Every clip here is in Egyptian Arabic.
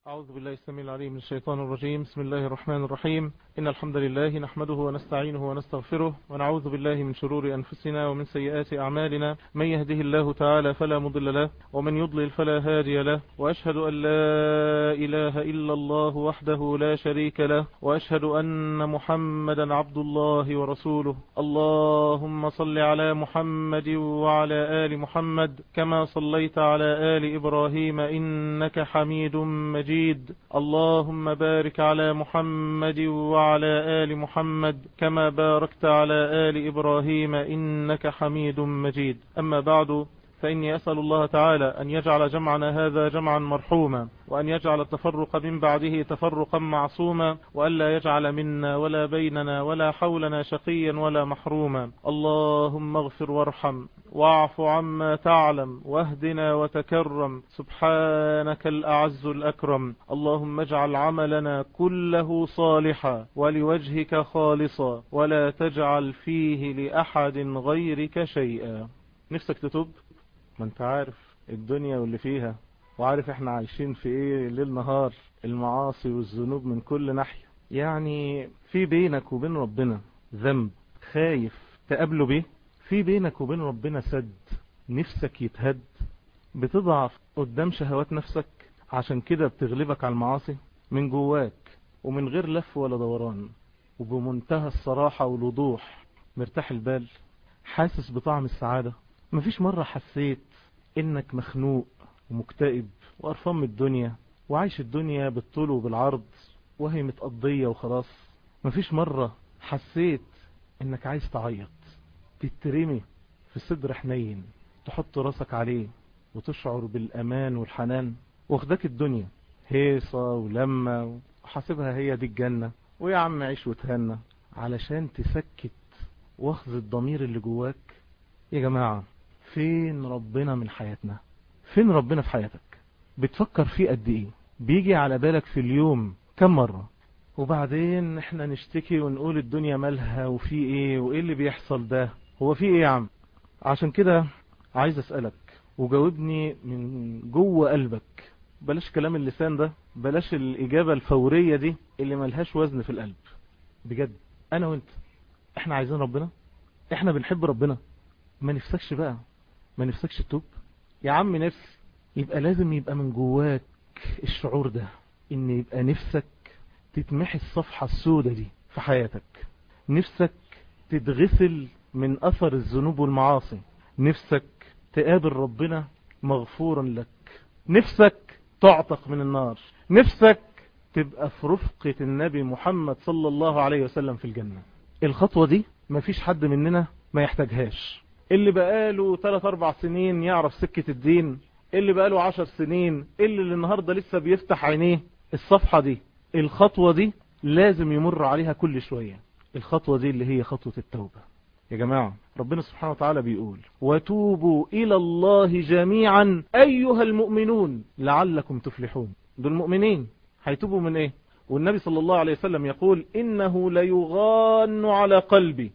أعوذ بالله السميع العليم من الشيطان الرجيم بسم الله الرحمن الرحيم إن الحمد لله نحمده ونستعينه ونستغفره ونعوذ بالله من شرور أنفسنا ومن سيئات أعمالنا من يهده الله تعالى فلا مضل له ومن يضلل فلا هادي له وأشهد أن لا إله إلا الله وحده لا شريك له وأشهد أن محمدا عبد الله ورسوله اللهم صل على محمد وعلى آل محمد كما صليت على آل إبراهيم إنك حميد مجيد اللهم بارك على محمد وعلى آل محمد كما باركت على آل إبراهيم إنك حميد مجيد أما بعد فإني أسأل الله تعالى أن يجعل جمعنا هذا جمعا مرحوما وأن يجعل التفرق من بعده تفرقا معصوما وألا يجعل منا ولا بيننا ولا حولنا شقيا ولا محروما اللهم اغفر وارحم واعف عما تعلم واهدنا وتكرم سبحانك الأعز الأكرم اللهم اجعل عملنا كله صالحا ولوجهك خالصا ولا تجعل فيه لأحد غيرك شيئا نفسك تتوب ما انت عارف الدنيا واللي فيها وعارف احنا عايشين في ايه ليل نهار المعاصي والذنوب من كل ناحية يعني في بينك وبين ربنا ذنب خايف تقابله بيه في بينك وبين ربنا سد نفسك يتهد بتضعف قدام شهوات نفسك عشان كده بتغلبك على المعاصي من جواك ومن غير لف ولا دوران وبمنتهى الصراحة والوضوح مرتاح البال حاسس بطعم السعادة مفيش مرة حسيت انك مخنوق ومكتئب وقرفان من الدنيا وعايش الدنيا بالطول وبالعرض وهي متقضية وخلاص مفيش مرة حسيت انك عايز تعيط تترمي في صدر حنين تحط راسك عليه وتشعر بالامان والحنان واخدك الدنيا هيصة ولما وحاسبها هي دي الجنة ويا عم عيش وتهنى علشان تسكت واخذ الضمير اللي جواك يا جماعة فين ربنا من حياتنا فين ربنا في حياتك بتفكر فيه قد ايه بيجي على بالك في اليوم كم مرة وبعدين احنا نشتكي ونقول الدنيا مالها وفي ايه وايه اللي بيحصل ده هو في ايه يا عم عشان كده عايز اسألك وجاوبني من جوه قلبك بلاش كلام اللسان ده بلاش الاجابة الفورية دي اللي ملهاش وزن في القلب بجد انا وانت احنا عايزين ربنا احنا بنحب ربنا ما نفسكش بقى ما نفسكش تتوب يا عم نفس يبقى لازم يبقى من جواك الشعور ده ان يبقى نفسك تتمحي الصفحة السودة دي في حياتك نفسك تتغسل من اثر الذنوب والمعاصي نفسك تقابل ربنا مغفورا لك نفسك تعتق من النار نفسك تبقى في رفقة النبي محمد صلى الله عليه وسلم في الجنة الخطوة دي مفيش حد مننا ما يحتاجهاش اللي بقاله 3 4 سنين يعرف سكة الدين اللي بقاله 10 سنين اللي النهاردة لسه بيفتح عينيه الصفحة دي الخطوة دي لازم يمر عليها كل شوية الخطوة دي اللي هي خطوة التوبة يا جماعة ربنا سبحانه وتعالى بيقول وتوبوا إلى الله جميعا أيها المؤمنون لعلكم تفلحون دول مؤمنين هيتوبوا من ايه والنبي صلى الله عليه وسلم يقول إنه ليغان على قلبي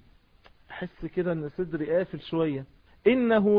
احس كده ان صدري قافل شوية انه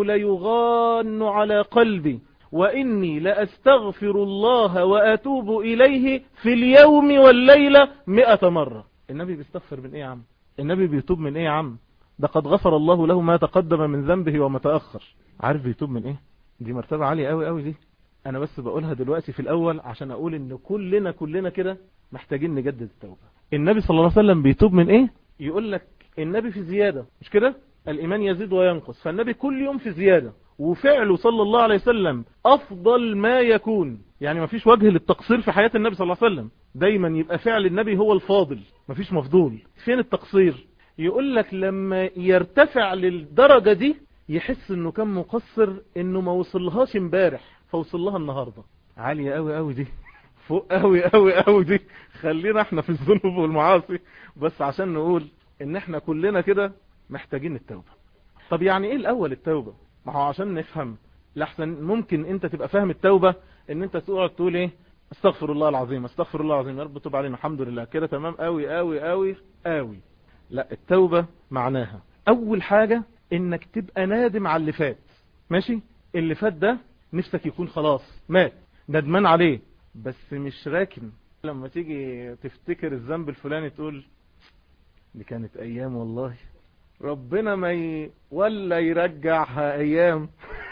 ليغان على قلبي واني لاستغفر الله واتوب اليه في اليوم والليلة مئة مرة النبي بيستغفر من ايه يا عم النبي بيتوب من ايه يا عم ده قد غفر الله له ما تقدم من ذنبه وما تأخر عارف بيتوب من ايه دي مرتبة عالية قوي قوي دي انا بس بقولها دلوقتي في الاول عشان اقول ان كلنا كلنا كده محتاجين نجدد التوبة النبي صلى الله عليه وسلم بيتوب من ايه يقول لك النبي في زيادة مش كده الإيمان يزيد وينقص فالنبي كل يوم في زيادة وفعله صلى الله عليه وسلم أفضل ما يكون يعني ما فيش وجه للتقصير في حياة النبي صلى الله عليه وسلم دايما يبقى فعل النبي هو الفاضل ما فيش مفضول فين التقصير يقول لك لما يرتفع للدرجة دي يحس انه كان مقصر انه ما وصلهاش امبارح فوصل لها النهاردة عالية قوي قوي دي فوق قوي قوي قوي دي خلينا احنا في الذنوب والمعاصي بس عشان نقول ان احنا كلنا كده محتاجين التوبة طب يعني ايه الاول التوبة ما هو عشان نفهم لحسن ممكن انت تبقى فاهم التوبة ان انت تقعد تقول ايه استغفر الله العظيم استغفر الله العظيم يا رب توب علينا الحمد لله كده تمام قوي قوي قوي قوي لا التوبة معناها اول حاجة انك تبقى نادم على اللي فات ماشي اللي فات ده نفسك يكون خلاص مات ندمان عليه بس مش راكن لما تيجي تفتكر الذنب الفلاني تقول دي كانت ايام والله ربنا ما ي... ولا يرجعها ايام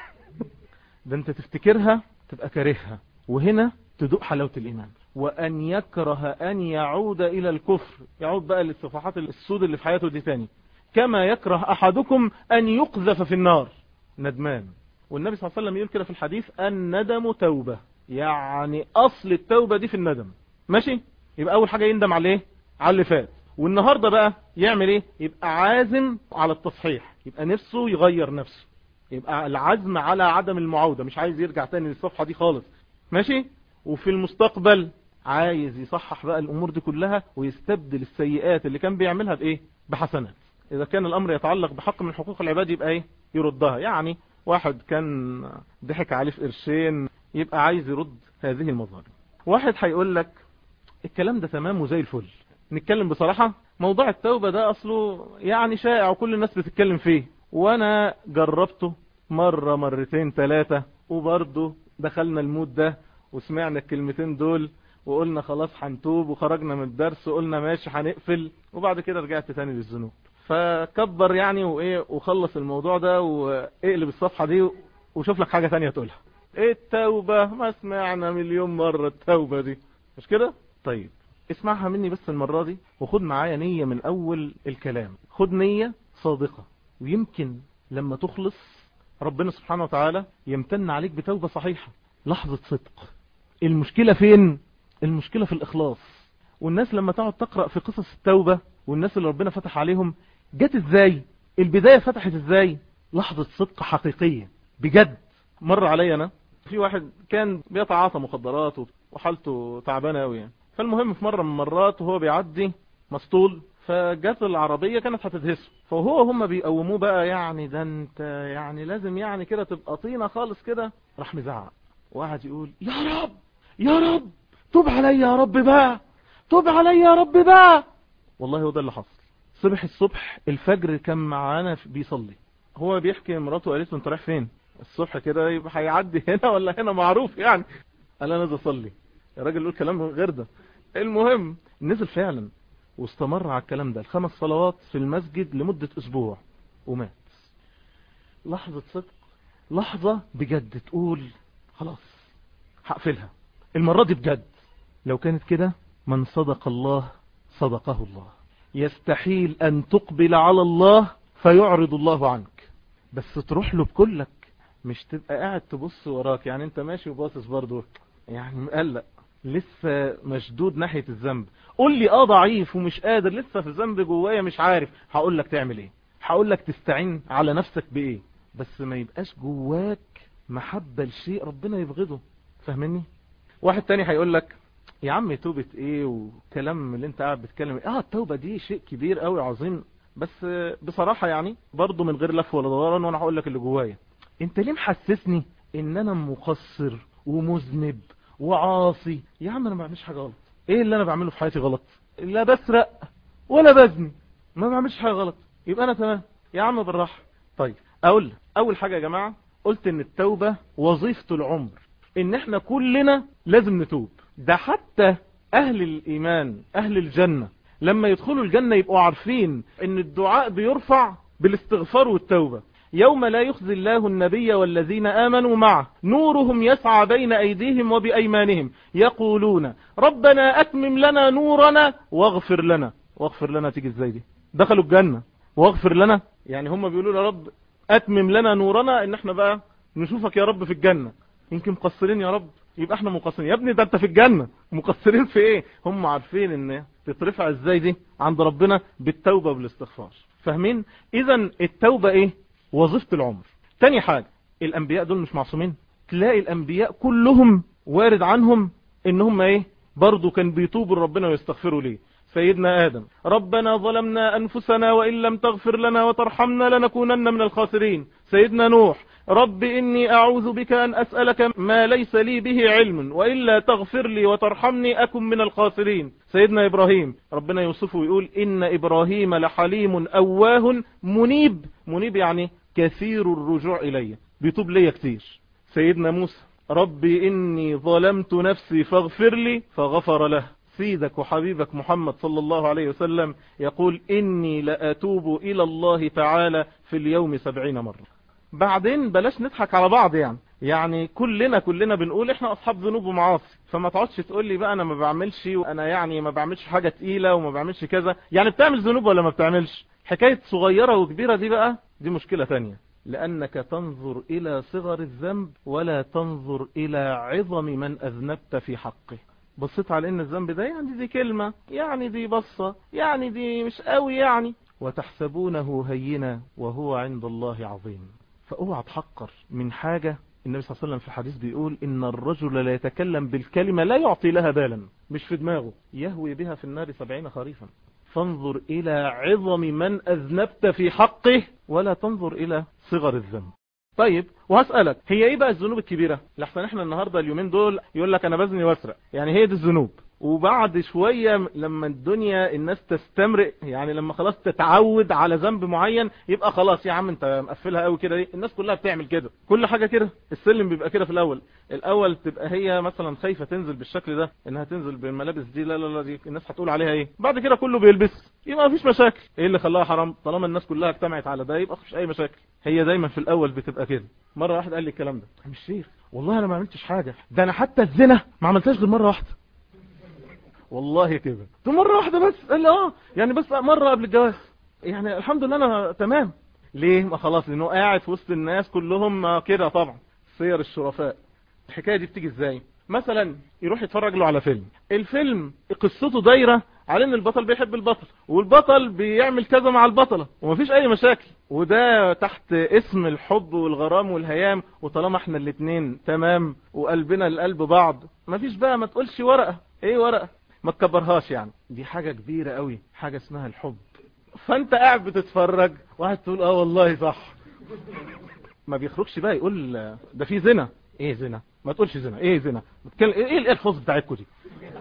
ده انت تفتكرها تبقى كارهها وهنا تدوق حلاوة الايمان وان يكره ان يعود الى الكفر يعود بقى للصفحات السود اللي في حياته دي تاني كما يكره احدكم ان يقذف في النار ندمان والنبي صلى الله عليه وسلم يقول كده في الحديث الندم توبة يعني اصل التوبة دي في الندم ماشي يبقى اول حاجة يندم على ايه على اللي فات والنهاردة بقى يعمل ايه يبقى عازم على التصحيح يبقى نفسه يغير نفسه يبقى العزم على عدم المعودة مش عايز يرجع تاني للصفحة دي خالص ماشي وفي المستقبل عايز يصحح بقى الامور دي كلها ويستبدل السيئات اللي كان بيعملها بايه بحسنات اذا كان الامر يتعلق بحق من حقوق العباد يبقى ايه يردها يعني واحد كان ضحك عليه في قرشين يبقى عايز يرد هذه المظالم واحد هيقول لك الكلام ده تمام وزي الفل نتكلم بصراحة موضوع التوبة ده اصله يعني شائع وكل الناس بتتكلم فيه وانا جربته مرة مرتين ثلاثة وبرضه دخلنا المود ده وسمعنا الكلمتين دول وقلنا خلاص هنتوب وخرجنا من الدرس وقلنا ماشي هنقفل وبعد كده رجعت تاني للذنوب فكبر يعني وايه وخلص الموضوع ده واقلب الصفحة دي وشوف لك حاجة تانية تقولها ايه التوبة ما سمعنا مليون مرة التوبة دي مش كده طيب اسمعها مني بس المرة دي وخد معايا نية من اول الكلام خد نية صادقة ويمكن لما تخلص ربنا سبحانه وتعالى يمتن عليك بتوبة صحيحة لحظة صدق المشكلة فين المشكلة في الإخلاص والناس لما تقعد تقرأ في قصص التوبة والناس اللي ربنا فتح عليهم جت ازاي البداية فتحت ازاي لحظة صدق حقيقية بجد مر علي انا في واحد كان بيتعاطى مخدرات وحالته تعبانة قوي يعني فالمهم في مرة من المرات وهو بيعدي مسطول فجت العربية كانت هتدهسه فهو هم بيقوموه بقى يعني ده انت يعني لازم يعني كده تبقى طينة خالص كده راح مزعق وقعد يقول يا رب يا رب توب علي يا رب بقى توب علي يا رب بقى والله هو ده اللي حصل صبح الصبح الفجر كان معانا بيصلي هو بيحكي مراته قالت له انت رايح فين الصبح كده يبقى هيعدي هنا ولا هنا معروف يعني قال انا نازل اصلي الراجل يقول كلام غير ده المهم نزل فعلا واستمر على الكلام ده الخمس صلوات في المسجد لمدة اسبوع ومات لحظة صدق لحظة بجد تقول خلاص هقفلها المرة دي بجد لو كانت كده من صدق الله صدقه الله يستحيل ان تقبل على الله فيعرض الله عنك بس تروح له بكلك مش تبقى قاعد تبص وراك يعني انت ماشي وباصص برضه يعني مقلق لسه مشدود ناحية الذنب قول لي اه ضعيف ومش قادر لسه في الذنب جوايا مش عارف هقول لك تعمل ايه هقول لك تستعين على نفسك بايه بس ما يبقاش جواك محبة لشيء ربنا يبغضه فاهمني واحد تاني هيقول لك يا عم توبة ايه وكلام اللي انت قاعد بتكلم اه التوبة دي شيء كبير قوي عظيم بس بصراحة يعني برضو من غير لف ولا دوران وانا هقول لك اللي جوايا انت ليه محسسني ان انا مقصر ومذنب وعاصي يا عم انا ما بعملش حاجة غلط ايه اللي انا بعمله في حياتي غلط لا بسرق ولا بزني ما بعملش حاجة غلط يبقى انا تمام يا عم بالراحة طيب اقول اول حاجة يا جماعة قلت ان التوبة وظيفة العمر ان احنا كلنا لازم نتوب ده حتى اهل الايمان اهل الجنة لما يدخلوا الجنة يبقوا عارفين ان الدعاء بيرفع بالاستغفار والتوبة يوم لا يخزي الله النبي والذين آمنوا معه نورهم يسعى بين أيديهم وبأيمانهم يقولون ربنا أتمم لنا نورنا واغفر لنا واغفر لنا تيجي ازاي دي دخلوا الجنة واغفر لنا يعني هم بيقولوا يا رب أتمم لنا نورنا ان احنا بقى نشوفك يا رب في الجنة يمكن مقصرين يا رب يبقى احنا مقصرين يا ابني ده انت في الجنة مقصرين في ايه هم عارفين ان تترفع ازاي دي عند ربنا بالتوبة بالاستغفار فاهمين اذا التوبة ايه وظيفة العمر تاني حاجة الانبياء دول مش معصومين تلاقي الانبياء كلهم وارد عنهم ان هم ايه برضو كان بيتوبوا لربنا ويستغفروا ليه سيدنا آدم ربنا ظلمنا أنفسنا وإن لم تغفر لنا وترحمنا لنكونن من الخاسرين سيدنا نوح رب إني أعوذ بك أن أسألك ما ليس لي به علم وإلا تغفر لي وترحمني أكن من الخاسرين سيدنا إبراهيم ربنا يوصفه ويقول إن إبراهيم لحليم أواه منيب منيب يعني كثير الرجوع إلي بيتوب لي كتير سيدنا موسى ربي إني ظلمت نفسي فاغفر لي فغفر له سيدك وحبيبك محمد صلى الله عليه وسلم يقول إني لأتوب إلى الله تعالى في اليوم سبعين مرة بعدين بلاش نضحك على بعض يعني يعني كلنا كلنا بنقول احنا اصحاب ذنوب ومعاصي فما تقعدش تقول لي بقى انا ما بعملش وانا يعني ما بعملش حاجة تقيلة وما بعملش كذا يعني بتعمل ذنوب ولا ما بتعملش حكاية صغيرة وكبيرة دي بقى دي مشكلة تانية لأنك تنظر إلى صغر الذنب ولا تنظر إلى عظم من أذنبت في حقه بصيت على إن الذنب ده يعني دي كلمة يعني دي بصة يعني دي مش قوي يعني وتحسبونه هينا وهو عند الله عظيم فاوعى تحقر من حاجة النبي صلى الله عليه وسلم في الحديث بيقول إن الرجل لا يتكلم بالكلمة لا يعطي لها بالا مش في دماغه يهوي بها في النار سبعين خريفا فانظر إلى عظم من أذنبت في حقه ولا تنظر إلى صغر الذنب طيب وهسألك هي ايه بقى الذنوب الكبيرة لحسن احنا النهاردة اليومين دول يقول لك انا بزني واسرق يعني هي دي الذنوب وبعد شوية لما الدنيا الناس تستمرئ يعني لما خلاص تتعود على ذنب معين يبقى خلاص يا عم انت مقفلها قوي كده دي الناس كلها بتعمل كده كل حاجة كده السلم بيبقى كده في الاول الاول تبقى هي مثلا خايفة تنزل بالشكل ده انها تنزل بالملابس دي لا لا لا دي الناس هتقول عليها ايه بعد كده كله بيلبس يبقى مفيش مشاكل ايه اللي خلاها حرام طالما الناس كلها اجتمعت على ده يبقى مفيش اي مشاكل هي دايما في الاول بتبقى كده مرة واحد قال لي الكلام ده مش شيخ والله انا ما عملتش حاجة ده انا حتى الزنا ما عملتهاش غير مرة واحدة والله كده تو مرة واحدة بس قال لي اه يعني بس مرة قبل الجواز يعني الحمد لله انا تمام ليه ما خلاص لانه قاعد في وسط الناس كلهم كده طبعا سير الشرفاء الحكاية دي بتيجي ازاي مثلا يروح يتفرج له على فيلم الفيلم قصته دايرة على ان البطل بيحب البطل والبطل بيعمل كذا مع البطلة ومفيش اي مشاكل وده تحت اسم الحب والغرام والهيام وطالما احنا الاتنين تمام وقلبنا لقلب بعض مفيش بقى ما تقولش ورقة ايه ورقة ما تكبرهاش يعني دي حاجة كبيرة قوي حاجة اسمها الحب فانت قاعد بتتفرج واحد تقول اه والله صح ما بيخرجش بقى يقول ده في زنا ايه زنا ما تقولش زنا ايه زنا بتكلم ايه ايه الالفاظ بتاعتكم دي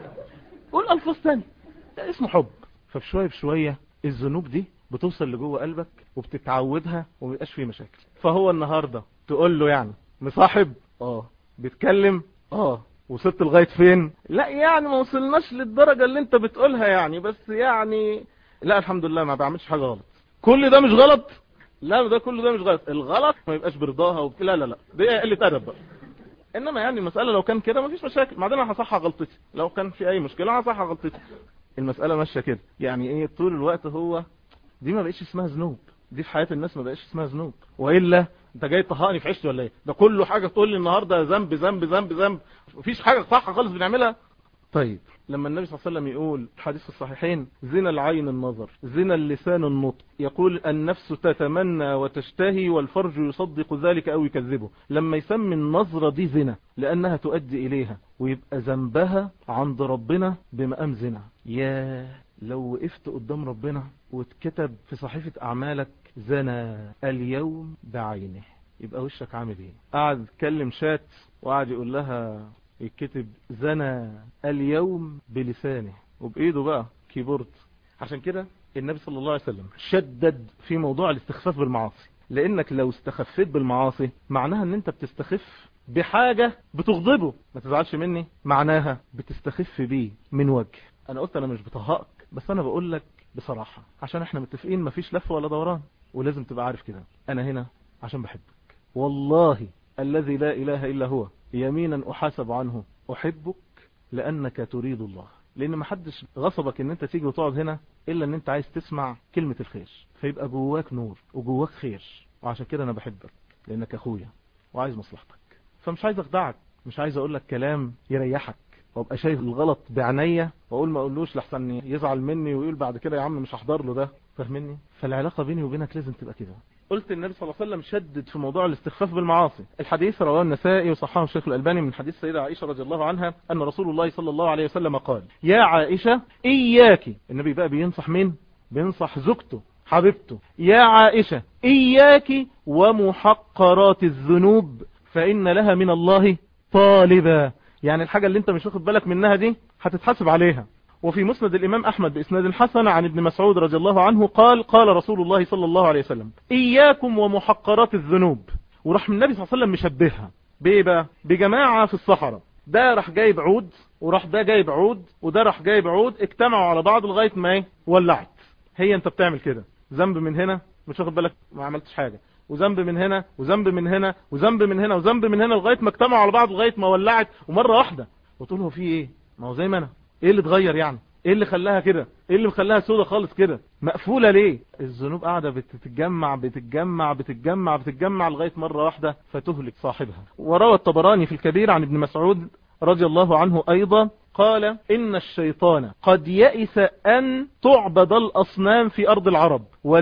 قول الفاظ تاني ده اسمه حب فبشوية بشوية الذنوب دي بتوصل لجوه قلبك وبتتعودها ومبيبقاش فيه مشاكل فهو النهاردة تقول له يعني مصاحب اه بيتكلم اه وصلت لغاية فين لا يعني ما وصلناش للدرجة اللي انت بتقولها يعني بس يعني لا الحمد لله ما بعملش حاجة غلط كل ده مش غلط لا ده كل ده مش غلط الغلط ما يبقاش برضاها وب... لا لا لا دي قلة ادب بقى انما يعني المسألة لو كان كده مفيش مشاكل بعدين انا هصحح غلطتي لو كان في اي مشكلة هصحح غلطتي المسألة ماشية كده يعني ايه طول الوقت هو دي ما بقيش اسمها ذنوب دي في حياة الناس ما بقيش اسمها ذنوب وإلا انت جاي تطهقني في عشتي ولا ايه ده كله حاجة تقول لي النهاردة ذنب ذنب ذنب ذنب مفيش حاجة صح خالص بنعملها طيب لما النبي صلى الله عليه وسلم يقول حديث في الصحيحين زنا العين النظر زنا اللسان النطق يقول النفس تتمنى وتشتهي والفرج يصدق ذلك أو يكذبه لما يسمي النظرة دي زنا لأنها تؤدي إليها ويبقى ذنبها عند ربنا بمقام زنا يا لو وقفت قدام ربنا واتكتب في صحيفة أعمالك زنا اليوم بعينه يبقى وشك عامل ايه قعد يتكلم شات وقعد يقول لها يكتب زنا اليوم بلسانه وبايده بقى كيبورد عشان كده النبي صلى الله عليه وسلم شدد في موضوع الاستخفاف بالمعاصي لانك لو استخفيت بالمعاصي معناها ان انت بتستخف بحاجة بتغضبه ما تزعلش مني معناها بتستخف بيه من وجه انا قلت انا مش بطهقك بس انا بقول لك بصراحة عشان احنا متفقين مفيش لف ولا دوران ولازم تبقى عارف كده انا هنا عشان بحبك والله الذي لا اله الا هو يمينا احاسب عنه احبك لانك تريد الله لان ما حدش غصبك ان انت تيجي وتقعد هنا الا ان انت عايز تسمع كلمة الخير فيبقى جواك نور وجواك خير وعشان كده انا بحبك لانك اخويا وعايز مصلحتك فمش عايز اخدعك مش عايز اقول لك كلام يريحك وابقى شايف الغلط بعناية واقول ما اقولوش لحسن يزعل مني ويقول بعد كده يا عم مش هحضر له ده فاهمني فالعلاقة بيني وبينك لازم تبقى كده قلت النبي صلى الله عليه وسلم شدد في موضوع الاستخفاف بالمعاصي الحديث رواه النسائي وصححه الشيخ الألباني من حديث سيدة عائشة رضي الله عنها أن رسول الله صلى الله عليه وسلم قال يا عائشة إياك النبي بقى بينصح مين بينصح زوجته حبيبته يا عائشة إياك ومحقرات الذنوب فإن لها من الله طالبا يعني الحاجة اللي انت مش واخد بالك منها دي هتتحاسب عليها وفي مسند الإمام أحمد بإسناد الحسن عن ابن مسعود رضي الله عنه قال قال رسول الله صلى الله عليه وسلم إياكم ومحقرات الذنوب وراح من النبي صلى الله عليه وسلم مشبهها بايه بقى بجماعة في الصحراء ده راح جايب عود وراح ده جايب عود وده راح جايب عود اجتمعوا على بعض لغاية ما ايه ولعت هي انت بتعمل كده ذنب من هنا مش واخد بالك ما عملتش حاجة وذنب من هنا وذنب من هنا وذنب من هنا وذنب من هنا لغاية ما اجتمعوا على بعض لغاية ما ولعت ومرة واحدة وتقول هو في ايه ما هو زي ما انا ايه اللي اتغير يعني ايه اللي خلاها كده ايه اللي مخلاها سودة خالص كده مقفولة ليه الذنوب قاعدة بتتجمع بتتجمع بتتجمع بتتجمع لغاية مرة واحدة فتهلك صاحبها وروى الطبراني في الكبير عن ابن مسعود رضي الله عنه ايضا قال إن الشيطان قد يئس أن تعبد الأصنام في أرض العرب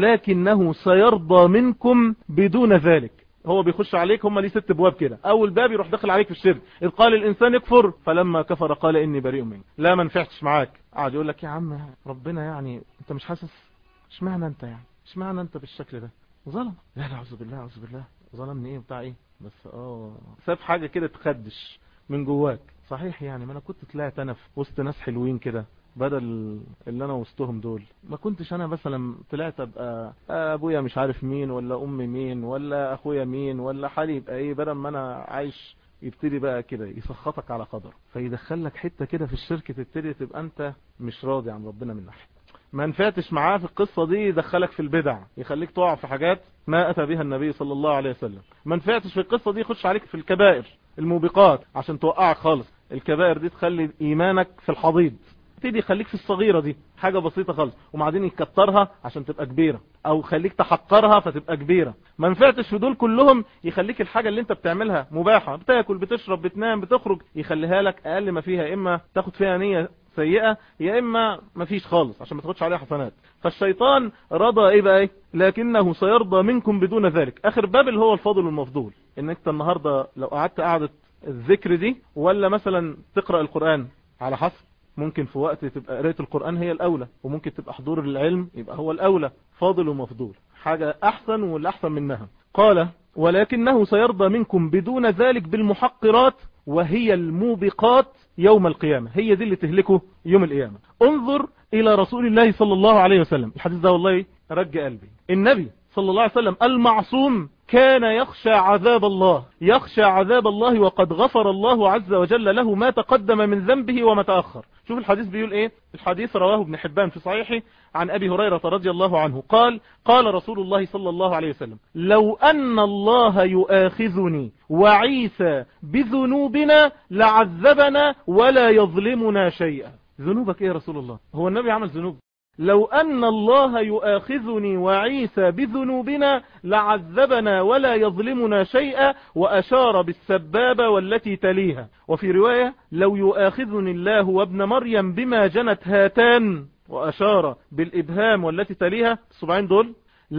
ولكنه سيرضى منكم بدون ذلك هو بيخش عليك هم ليه ست بواب كده اول باب يروح داخل عليك في الشرك اذ قال الانسان يكفر فلما كفر قال اني بريء منك لا ما نفعتش معاك قاعد يقول لك يا عم ربنا يعني انت مش حاسس اشمعنى انت يعني اشمعنى انت بالشكل ده ظلم لا لا اعوذ بالله اعوذ بالله ظلمني ايه بتاع ايه بس اه ساب حاجه كده تخدش من جواك صحيح يعني ما انا كنت طلعت انا في وسط ناس حلوين كده بدل اللي انا وسطهم دول ما كنتش انا مثلا طلعت ابقى ابويا مش عارف مين ولا امي مين ولا اخويا مين ولا حالي يبقى ايه بدل ما انا عايش يبتدي بقى كده يسخطك على قدر فيدخلك حتة كده في الشرك تبتدي تبقى انت مش راضي عن ربنا من ناحية ما نفعتش معاه في القصة دي يدخلك في البدع يخليك تقع في حاجات ما اتى بها النبي صلى الله عليه وسلم ما نفعتش في القصة دي يخش عليك في الكبائر الموبقات عشان توقعك خالص الكبائر دي تخلي ايمانك في الحضيض تبتدي يخليك في الصغيرة دي حاجة بسيطة خالص وبعدين يكترها عشان تبقى كبيرة او خليك تحقرها فتبقى كبيرة ما نفعتش في دول كلهم يخليك الحاجة اللي انت بتعملها مباحة بتاكل بتشرب بتنام بتخرج يخليها لك اقل ما فيها اما تاخد فيها نية سيئة يا اما ما فيش خالص عشان ما تاخدش عليها حسنات فالشيطان رضى ايه بقى ايه لكنه سيرضى منكم بدون ذلك اخر باب اللي هو الفاضل والمفضول انك انت النهاردة لو قعدت قعدة الذكر دي ولا مثلا تقرأ القرآن على حسب ممكن في وقت تبقى قراءة القرآن هي الأولى وممكن تبقى حضور العلم يبقى هو الأولى فاضل ومفضول حاجة أحسن والأحسن منها قال ولكنه سيرضى منكم بدون ذلك بالمحقرات وهي الموبقات يوم القيامة هي دي اللي تهلكه يوم القيامة انظر إلى رسول الله صلى الله عليه وسلم الحديث ده والله رجع قلبي النبي صلى الله عليه وسلم المعصوم كان يخشى عذاب الله يخشى عذاب الله وقد غفر الله عز وجل له ما تقدم من ذنبه وما تأخر شوف الحديث بيقول ايه الحديث رواه ابن حبان في صحيحه عن ابي هريرة رضي الله عنه قال قال رسول الله صلى الله عليه وسلم لو ان الله يؤاخذني وعيسى بذنوبنا لعذبنا ولا يظلمنا شيئا ذنوبك ايه يا رسول الله هو النبي عمل ذنوب لو أن الله يؤاخذني وعيسى بذنوبنا لعذبنا ولا يظلمنا شيئا وأشار بالسبابة والتي تليها وفي رواية لو يؤاخذني الله وابن مريم بما جنت هاتان وأشار بالإبهام والتي تليها الصبعين دول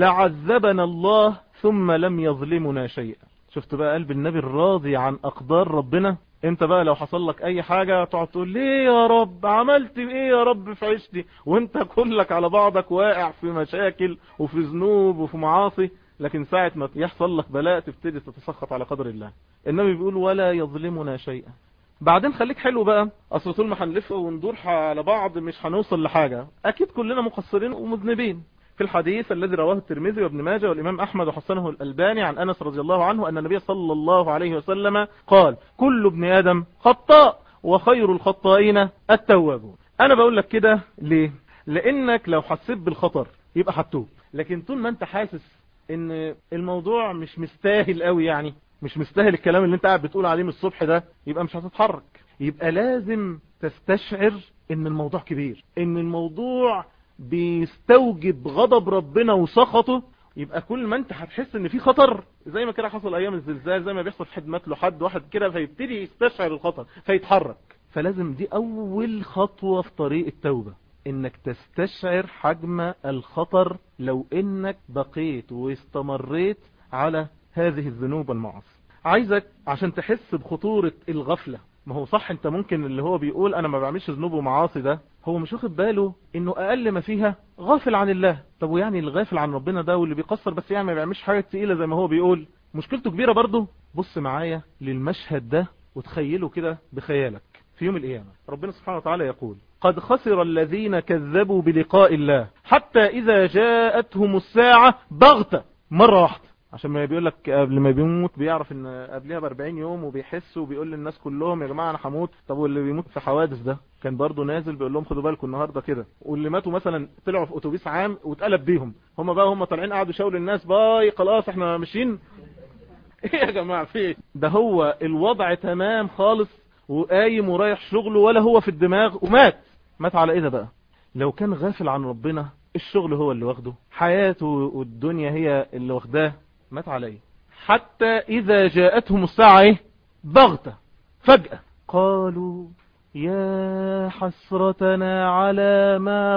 لعذبنا الله ثم لم يظلمنا شيئا شفت بقى قلب النبي الراضي عن أقدار ربنا انت بقى لو حصل لك اي حاجة تقعد تقول ليه يا رب عملت ايه يا رب في عيشتي وانت كلك على بعضك واقع في مشاكل وفي ذنوب وفي معاصي لكن ساعة ما يحصل لك بلاء تبتدي تتسخط على قدر الله النبي بيقول ولا يظلمنا شيئا بعدين خليك حلو بقى اصل طول ما هنلف وندور على بعض مش هنوصل لحاجة اكيد كلنا مقصرين ومذنبين في الحديث الذي رواه الترمذي وابن ماجه والإمام أحمد وحسنه الألباني عن أنس رضي الله عنه أن النبي صلى الله عليه وسلم قال كل ابن آدم خطاء وخير الخطائين التوابون أنا بقول لك كده ليه لأنك لو حسيت بالخطر يبقى هتوب لكن طول ما أنت حاسس ان الموضوع مش مستاهل قوي يعني مش مستاهل الكلام اللي انت قاعد بتقول عليه من الصبح ده يبقى مش هتتحرك يبقى لازم تستشعر ان الموضوع كبير ان الموضوع بيستوجب غضب ربنا وسخطه يبقى كل ما انت هتحس ان في خطر زي ما كده حصل ايام الزلزال زي ما بيحصل في حد مات له حد واحد كده فيبتدي يستشعر الخطر فيتحرك فلازم دي اول خطوة في طريق التوبة انك تستشعر حجم الخطر لو انك بقيت واستمريت على هذه الذنوب والمعاصي عايزك عشان تحس بخطورة الغفلة ما هو صح انت ممكن اللي هو بيقول انا ما بعملش ذنوب ومعاصي ده هو مش واخد باله انه اقل ما فيها غافل عن الله طب ويعني الغافل عن ربنا ده واللي بيقصر بس يعني ما بيعملش حاجة تقيلة زي ما هو بيقول مشكلته كبيرة برضه بص معايا للمشهد ده وتخيله كده بخيالك في يوم القيامة ربنا سبحانه وتعالى يقول قد خسر الذين كذبوا بلقاء الله حتى إذا جاءتهم الساعة بغتة مرة واحدة عشان ما بيقول لك قبل ما بيموت بيعرف ان قبلها ب 40 يوم وبيحس وبيقول للناس كلهم يا جماعه انا هموت طب واللي بيموت في حوادث ده كان برضه نازل بيقول لهم خدوا بالكم النهارده كده واللي ماتوا مثلا طلعوا في اتوبيس عام واتقلب بيهم هم بقى هم طالعين قعدوا يشاوروا للناس باي خلاص احنا ماشيين ايه يا جماعه في إيه؟ ده هو الوضع تمام خالص وقايم ورايح شغله ولا هو في الدماغ ومات مات على ايه ده بقى لو كان غافل عن ربنا الشغل هو اللي واخده حياته والدنيا هي اللي واخداه مات عليه حتى إذا جاءتهم الساعة إيه؟ بغتة فجأة قالوا يا حسرتنا على ما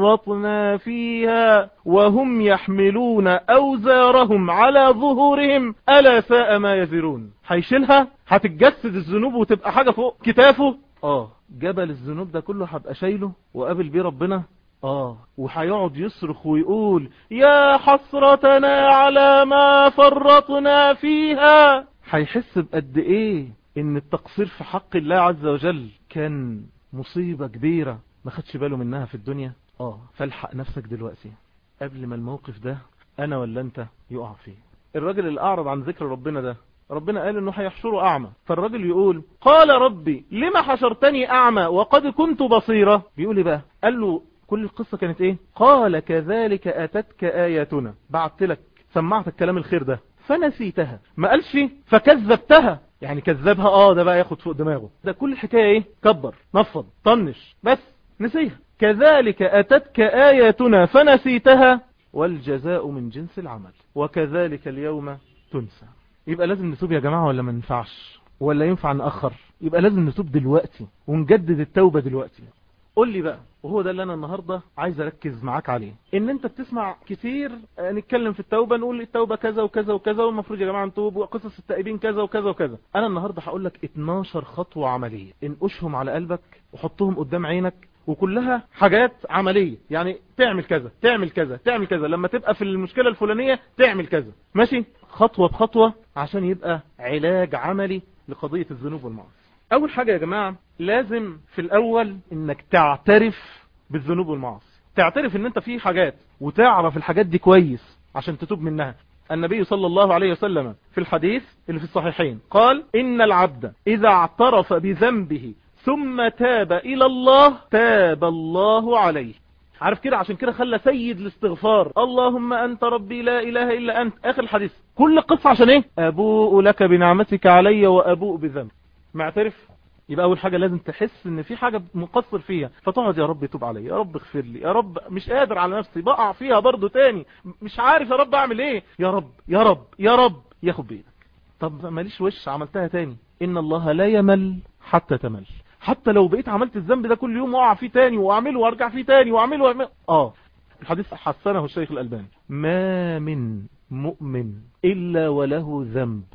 فرطنا فيها وهم يحملون أوزارهم على ظهورهم ألا ساء ما يزرون هيشيلها هتتجسد الذنوب وتبقى حاجة فوق كتافه اه جبل الذنوب ده كله هبقى شايله وقابل بيه ربنا اه وهيقعد يصرخ ويقول يا حسرتنا على ما فرطنا فيها هيحس بقد ايه ان التقصير في حق الله عز وجل كان مصيبة كبيرة ما خدش باله منها في الدنيا اه فالحق نفسك دلوقتي قبل ما الموقف ده انا ولا انت يقع فيه الراجل اللي اعرض عن ذكر ربنا ده ربنا قال انه هيحشره اعمى فالراجل يقول قال ربي لما حشرتني اعمى وقد كنت بصيرة بيقول ايه بقى قال له كل القصة كانت ايه قال كذلك اتتك اياتنا بعت لك سمعت الكلام الخير ده فنسيتها ما قالش فكذبتها يعني كذبها اه ده بقى ياخد فوق دماغه ده كل الحكاية ايه كبر نفض طنش بس نسيها كذلك اتتك اياتنا فنسيتها والجزاء من جنس العمل وكذلك اليوم تنسى يبقى لازم نتوب يا جماعة ولا ما ينفعش ولا ينفع نأخر يبقى لازم نتوب دلوقتي ونجدد التوبة دلوقتي قول لي بقى وهو ده اللي انا النهاردة عايز اركز معاك عليه ان انت بتسمع كتير نتكلم في التوبة نقول التوبة كذا وكذا وكذا والمفروض يا جماعة نتوب وقصص التائبين كذا وكذا وكذا انا النهاردة هقول لك 12 خطوة عملية انقشهم على قلبك وحطهم قدام عينك وكلها حاجات عملية يعني تعمل كذا تعمل كذا تعمل كذا لما تبقى في المشكلة الفلانية تعمل كذا ماشي خطوة بخطوة عشان يبقى علاج عملي لقضية الذنوب والمعاصي اول حاجة يا جماعة لازم في الاول انك تعترف بالذنوب والمعاصي تعترف ان انت في حاجات وتعرف الحاجات دي كويس عشان تتوب منها النبي صلى الله عليه وسلم في الحديث اللي في الصحيحين قال إن العبد إذا اعترف بذنبه ثم تاب إلى الله تاب الله عليه عارف كده عشان كده خلى سيد الاستغفار اللهم أنت ربي لا إله إلا أنت آخر الحديث كل قصة عشان إيه أبوء لك بنعمتك علي وأبوء بذنب معترف يبقى اول حاجة لازم تحس ان في حاجة مقصر فيها فتقعد يا رب يتوب علي يا رب اغفر لي يا رب مش قادر على نفسي بقع فيها برضو تاني مش عارف يا رب اعمل ايه يا رب يا رب يا رب ياخد بايدك طب ماليش وش عملتها تاني ان الله لا يمل حتى تمل حتى لو بقيت عملت الذنب ده كل يوم واقع فيه تاني واعمله وارجع فيه تاني واعمله واعمله اه الحديث حسنه الشيخ الالباني ما من مؤمن الا وله ذنب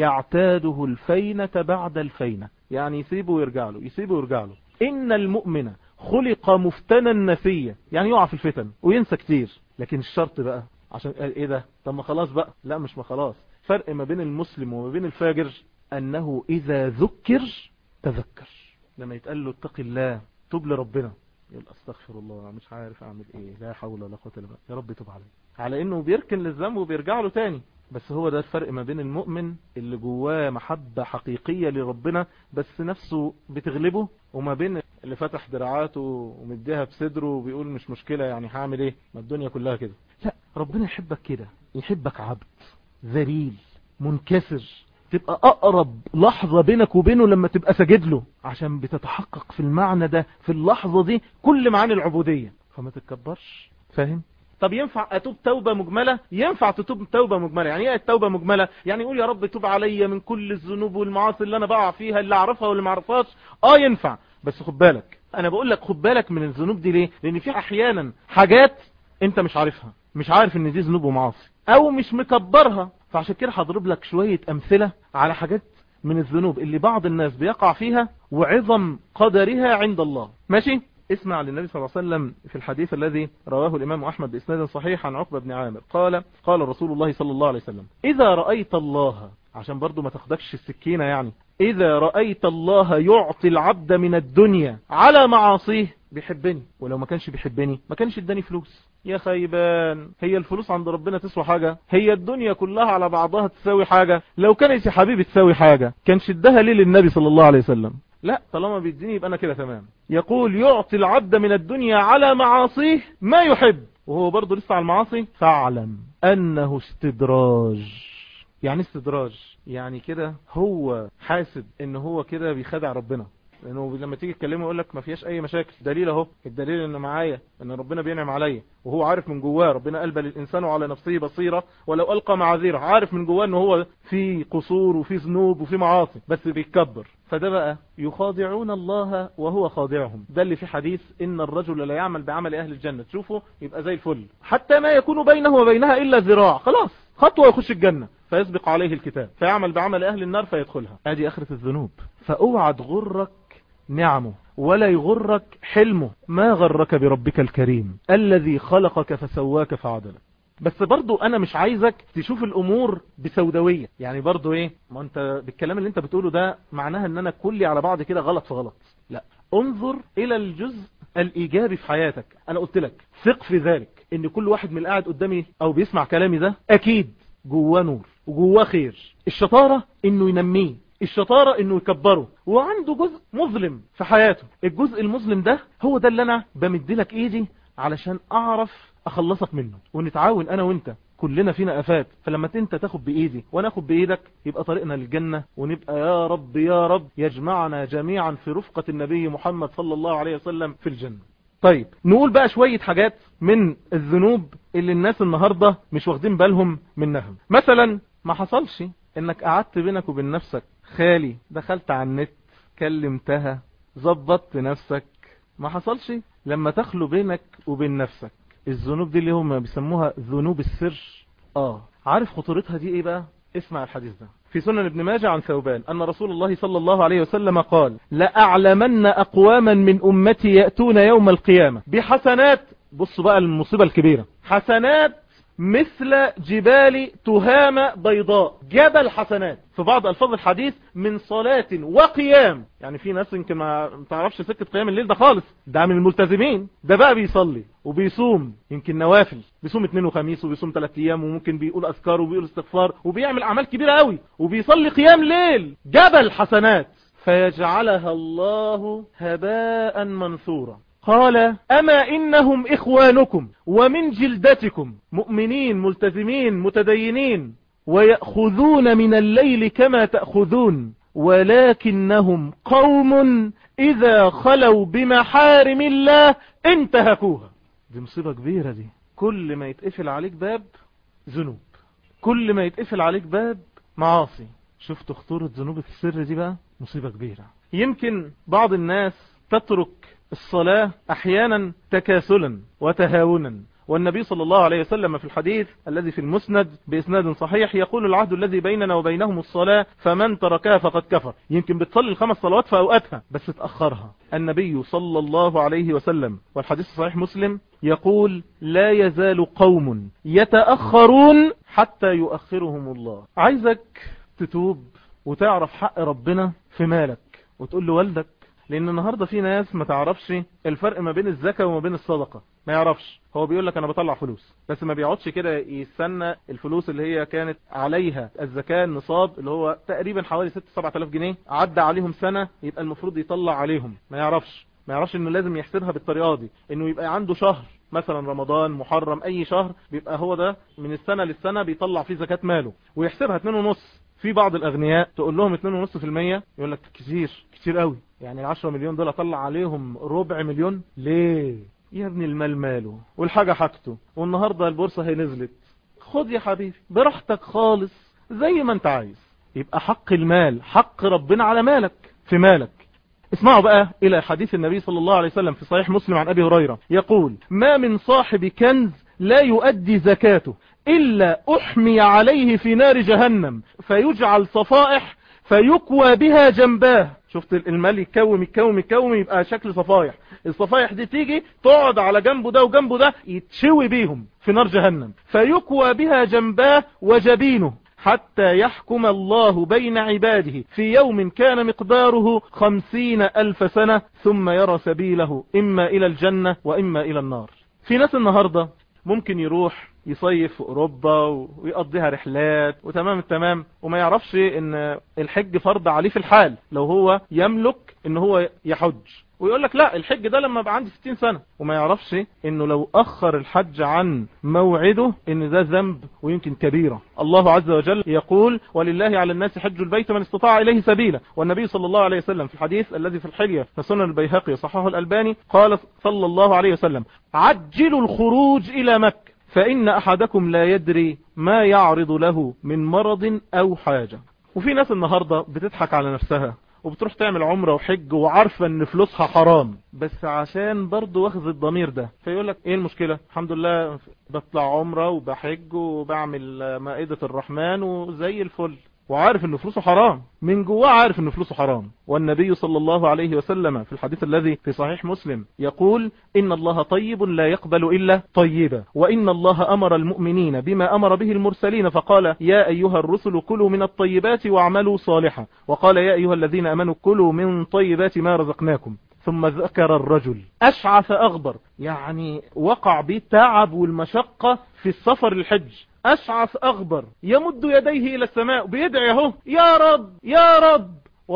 يعتاده الفينة بعد الفينة يعني يسيبه ويرجع له يسيبه ويرجع له إن المؤمن خلق مفتنا نسيا يعني يقع في الفتن وينسى كتير لكن الشرط بقى عشان ايه ده طب ما خلاص بقى لا مش ما خلاص فرق ما بين المسلم وما بين الفاجر أنه إذا ذكر تذكر لما يتقال له اتق الله توب لربنا يقول استغفر الله مش عارف اعمل ايه لا حول ولا قوه الا بالله يا رب توب علي على انه بيركن للذنب وبيرجع له تاني بس هو ده الفرق ما بين المؤمن اللي جواه محبة حقيقية لربنا بس نفسه بتغلبه وما بين اللي فتح دراعاته ومديها بصدره وبيقول مش مشكلة يعني هعمل ايه ما الدنيا كلها كده لا ربنا يحبك كده يحبك عبد ذليل منكسر تبقى اقرب لحظة بينك وبينه لما تبقى ساجد له عشان بتتحقق في المعنى ده في اللحظة دي كل معاني العبودية فما تتكبرش فاهم طب ينفع اتوب توبة مجملة ينفع تتوب توبة مجملة يعني ايه التوبة مجملة يعني يقول يا رب توب عليا من كل الذنوب والمعاصي اللي انا بقع فيها اللي اعرفها واللي ما اعرفهاش اه ينفع بس خد بالك انا بقول لك خد بالك من الذنوب دي ليه لان في احيانا حاجات انت مش عارفها مش عارف ان دي ذنوب ومعاصي او مش مكبرها فعشان كده هضرب لك شوية امثلة على حاجات من الذنوب اللي بعض الناس بيقع فيها وعظم قدرها عند الله ماشي اسمع للنبي صلى الله عليه وسلم في الحديث الذي رواه الإمام أحمد بإسناد صحيح عن عقبة بن عامر قال قال رسول الله صلى الله عليه وسلم إذا رأيت الله عشان برضو ما تاخدكش السكينة يعني إذا رأيت الله يعطي العبد من الدنيا على معاصيه بيحبني ولو ما كانش بيحبني ما كانش اداني فلوس يا خيبان هي الفلوس عند ربنا تسوى حاجة هي الدنيا كلها على بعضها تساوي حاجة لو كانت يا حبيبي تساوي حاجة كان شدها ليه للنبي صلى الله عليه وسلم لا طالما بيديني يبقى انا كده تمام يقول يعطي العبد من الدنيا على معاصيه ما يحب وهو برضه لسه على المعاصي فاعلم انه استدراج يعني استدراج يعني كده هو حاسب ان هو كده بيخدع ربنا لانه لما تيجي تكلمه يقول لك ما فيهاش اي مشاكل دليل اهو الدليل ان معايا ان ربنا بينعم عليا وهو عارف من جواه ربنا قلب للانسان على نفسه بصيره ولو القى معاذيره عارف من جواه ان هو في قصور وفي ذنوب وفي معاصي بس بيتكبر فده بقى يخادعون الله وهو خادعهم ده اللي في حديث ان الرجل لا يعمل بعمل اهل الجنه تشوفه يبقى زي الفل حتى ما يكون بينه وبينها الا ذراع خلاص خطوه يخش الجنه فيسبق عليه الكتاب فيعمل بعمل اهل النار فيدخلها ادي اخره الذنوب فاوعى تغرك نعمه ولا يغرك حلمه ما غرك بربك الكريم الذي خلقك فسواك فعدلك بس برضو انا مش عايزك تشوف الامور بسوداوية يعني برضو ايه ما انت بالكلام اللي انت بتقوله ده معناها ان انا كلي على بعض كده غلط في غلط لا انظر الى الجزء الايجابي في حياتك انا قلت لك ثق في ذلك ان كل واحد من اللي قاعد قدامي او بيسمع كلامي ده اكيد جواه نور وجواه خير الشطارة انه ينميه الشطارة انه يكبره وعنده جزء مظلم في حياته الجزء المظلم ده هو ده اللي انا بمدلك ايدي علشان اعرف اخلصك منه ونتعاون انا وانت كلنا فينا افات فلما انت تاخد بايدي وانا اخد بايدك يبقى طريقنا للجنة ونبقى يا رب يا رب يجمعنا جميعا في رفقة النبي محمد صلى الله عليه وسلم في الجنة طيب نقول بقى شوية حاجات من الذنوب اللي الناس النهاردة مش واخدين بالهم منها مثلا ما حصلش انك قعدت بينك وبين نفسك خالي دخلت على النت كلمتها ظبطت نفسك ما حصلش لما تخلو بينك وبين نفسك الذنوب دي اللي هم بيسموها ذنوب السر اه عارف خطورتها دي ايه بقى اسمع الحديث ده في سنن ابن ماجه عن ثوبان أن رسول الله صلى الله عليه وسلم قال لأعلمن أقواما من أمتي يأتون يوم القيامة بحسنات بصوا بقى المصيبة الكبيرة حسنات مثل جبال تهامة بيضاء جبل حسنات في بعض ألفاظ الحديث من صلاة وقيام يعني في ناس يمكن ما تعرفش سكة قيام الليل ده خالص ده من الملتزمين ده بقى بيصلي وبيصوم يمكن نوافل بيصوم اثنين وخميس وبيصوم ثلاث ايام وممكن بيقول اذكار وبيقول استغفار وبيعمل اعمال كبيرة قوي وبيصلي قيام ليل جبل حسنات فيجعلها الله هباء منثورا قال أما إنهم إخوانكم ومن جلدتكم مؤمنين ملتزمين متدينين ويأخذون من الليل كما تأخذون ولكنهم قوم إذا خلوا بمحارم الله انتهكوها دي مصيبة كبيرة دي كل ما يتقفل عليك باب ذنوب كل ما يتقفل عليك باب معاصي شفت خطورة ذنوب السر دي بقى مصيبة كبيرة يمكن بعض الناس تترك الصلاة احيانا تكاسلا وتهاونا والنبي صلى الله عليه وسلم في الحديث الذي في المسند بإسناد صحيح يقول العهد الذي بيننا وبينهم الصلاة فمن تركها فقد كفر يمكن بتصلي الخمس صلوات في أوقاتها بس تأخرها النبي صلى الله عليه وسلم والحديث صحيح مسلم يقول لا يزال قوم يتأخرون حتى يؤخرهم الله عايزك تتوب وتعرف حق ربنا في مالك وتقول لوالدك لان النهاردة في ناس ما تعرفش الفرق ما بين الزكاة وما بين الصدقة ما يعرفش هو بيقول لك انا بطلع فلوس بس ما بيقعدش كده يستنى الفلوس اللي هي كانت عليها الزكاة النصاب اللي هو تقريبا حوالي 6 7000 جنيه عدى عليهم سنة يبقى المفروض يطلع عليهم ما يعرفش ما يعرفش انه لازم يحسبها بالطريقة دي انه يبقى عنده شهر مثلا رمضان محرم اي شهر بيبقى هو ده من السنة للسنة بيطلع فيه زكاة ماله ويحسبها 2.5 في بعض الاغنياء تقول لهم 2.5% يقول لك كتير كتير قوي يعني ال 10 مليون دول اطلع عليهم ربع مليون ليه يا ابن المال ماله والحاجة حاجته والنهاردة البورصة هي نزلت خد يا حبيبي براحتك خالص زي ما انت عايز يبقى حق المال حق ربنا على مالك في مالك اسمعوا بقى الى حديث النبي صلى الله عليه وسلم في صحيح مسلم عن ابي هريرة يقول ما من صاحب كنز لا يؤدي زكاته إلا أحمي عليه في نار جهنم فيجعل صفائح فيكوى بها جنباه شفت المال يتكوم يتكوم يتكوم يبقى شكل صفايح الصفايح دي تيجي تقعد على جنبه ده وجنبه ده يتشوي بيهم في نار جهنم فيكوى بها جنباه وجبينه حتى يحكم الله بين عباده في يوم كان مقداره خمسين ألف سنة ثم يرى سبيله إما إلى الجنة وإما إلى النار في ناس النهاردة ممكن يروح يصيف في اوروبا ويقضيها رحلات وتمام التمام وما يعرفش ان الحج فرض عليه في الحال لو هو يملك ان هو يحج ويقول لك لا الحج ده لما بقى عندي 60 سنة وما يعرفش انه لو اخر الحج عن موعده ان ده ذنب ويمكن كبيرة الله عز وجل يقول ولله على الناس حج البيت من استطاع اليه سبيلا والنبي صلى الله عليه وسلم في الحديث الذي في الحلية في سنن البيهقي صححه الالباني قال صلى الله عليه وسلم عجلوا الخروج الى مكة فإن أحدكم لا يدري ما يعرض له من مرض أو حاجة وفي ناس النهاردة بتضحك على نفسها وبتروح تعمل عمرة وحج وعارفة ان فلوسها حرام بس عشان برضو واخذ الضمير ده فيقول لك ايه المشكلة الحمد لله بطلع عمرة وبحج وبعمل مائدة الرحمن وزي الفل وعارف ان فلوسه حرام من جواه عارف ان فلوسه حرام والنبي صلى الله عليه وسلم في الحديث الذي في صحيح مسلم يقول إن الله طيب لا يقبل إلا طيبا وإن الله أمر المؤمنين بما أمر به المرسلين فقال يا أيها الرسل كلوا من الطيبات واعملوا صالحا وقال يا أيها الذين أمنوا كلوا من طيبات ما رزقناكم ثم ذكر الرجل أشعث أغبر يعني وقع بالتعب والمشقة في السفر الحج أشعث أغبر يمد يديه إلى السماء بيدعي اهو يا رب يا رب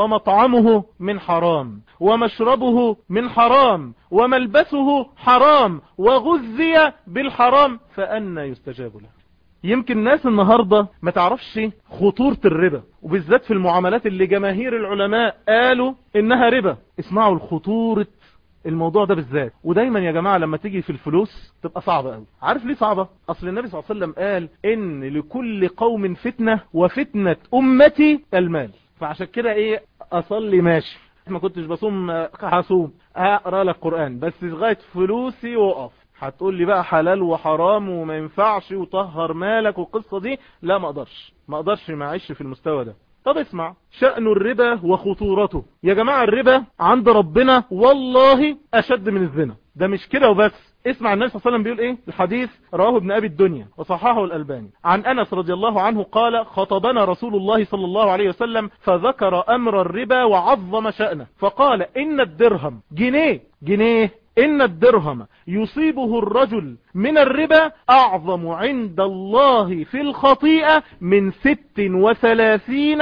ومطعمه من حرام ومشربه من حرام وملبسه حرام وغذي بالحرام فأنا يستجاب له يمكن ناس النهاردة ما تعرفش خطورة الربا وبالذات في المعاملات اللي جماهير العلماء قالوا انها ربا اسمعوا الخطورة الموضوع ده بالذات ودايما يا جماعة لما تيجي في الفلوس تبقى صعبة قوي عارف ليه صعبة اصل النبي صلى الله عليه وسلم قال ان لكل قوم فتنة وفتنة امتي المال فعشان كده ايه اصلي ماشي ما كنتش بصوم هصوم اقرا لك قرآن بس لغاية فلوسي وقف هتقول لي بقى حلال وحرام وما ينفعش وطهر مالك والقصة دي لا ما اقدرش ما اقدرش معيش في المستوى ده طب اسمع شأن الربا وخطورته يا جماعة الربا عند ربنا والله أشد من الزنا ده مش كده وبس اسمع النبي صلى الله عليه وسلم بيقول ايه الحديث رواه ابن ابي الدنيا وصححه الالباني عن انس رضي الله عنه قال خطبنا رسول الله صلى الله عليه وسلم فذكر امر الربا وعظم شأنه فقال ان الدرهم جنيه جنيه إن الدرهم يصيبه الرجل من الربا أعظم عند الله في الخطيئة من ست وثلاثين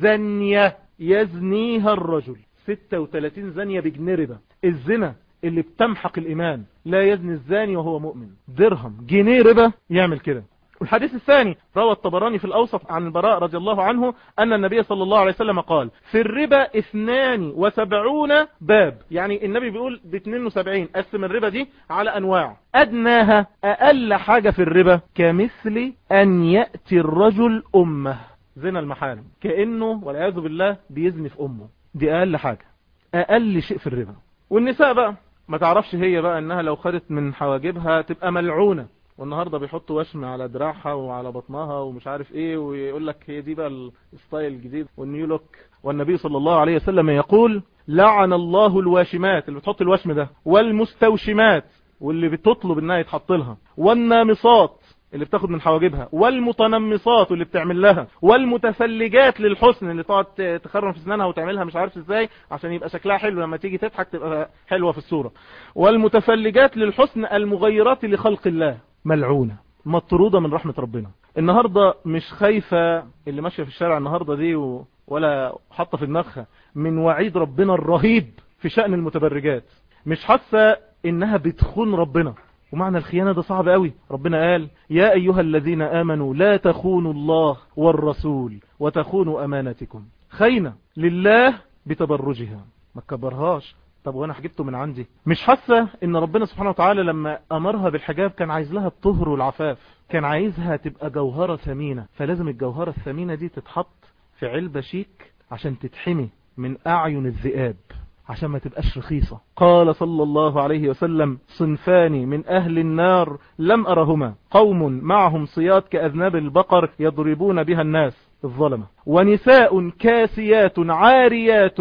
زنية يزنيها الرجل ستة وثلاثين زنية بجنيه ربا الزنا اللي بتمحق الإيمان لا يزني الزاني وهو مؤمن درهم جنيه ربا يعمل كده والحديث الثاني روى الطبراني في الأوسط عن البراء رضي الله عنه أن النبي صلى الله عليه وسلم قال في الربا اثنان وسبعون باب يعني النبي بيقول ب 72 قسم الربا دي على أنواع أدناها أقل حاجة في الربا كمثل أن يأتي الرجل أمه زنا المحارم كأنه والعياذ بالله بيزني في أمه دي أقل حاجة أقل شيء في الربا والنساء بقى ما تعرفش هي بقى انها لو خدت من حواجبها تبقى ملعونة والنهاردة بيحطوا وشم على دراعها وعلى بطنها ومش عارف ايه ويقول لك هي دي بقى الستايل الجديد والنيو لوك والنبي صلى الله عليه وسلم يقول لعن الله الواشمات اللي بتحط الوشم ده والمستوشمات واللي بتطلب انها يتحط لها والنامصات اللي بتاخد من حواجبها والمتنمصات واللي بتعمل لها والمتفلجات للحسن اللي تقعد تخرم في اسنانها وتعملها مش عارف ازاي عشان يبقى شكلها حلو لما تيجي تضحك تبقى حلوة في الصورة والمتفلجات للحسن المغيرات لخلق الله ملعونة مطرودة من رحمة ربنا النهاردة مش خايفة اللي ماشية في الشارع النهاردة دي و... ولا حاطة في دماغها من وعيد ربنا الرهيب في شأن المتبرجات مش حاسة انها بتخون ربنا ومعنى الخيانة ده صعب قوي ربنا قال يا أيها الذين آمنوا لا تخونوا الله والرسول وتخونوا أمانتكم خينة لله بتبرجها ما تكبرهاش طب وانا حجبته من عندي مش حاسة ان ربنا سبحانه وتعالى لما امرها بالحجاب كان عايز لها الطهر والعفاف كان عايزها تبقى جوهرة ثمينة فلازم الجوهرة الثمينة دي تتحط في علبة شيك عشان تتحمي من اعين الذئاب عشان ما تبقاش رخيصة قال صلى الله عليه وسلم صنفان من أهل النار لم أرهما قوم معهم صياد كأذناب البقر يضربون بها الناس الظلمة ونساء كاسيات عاريات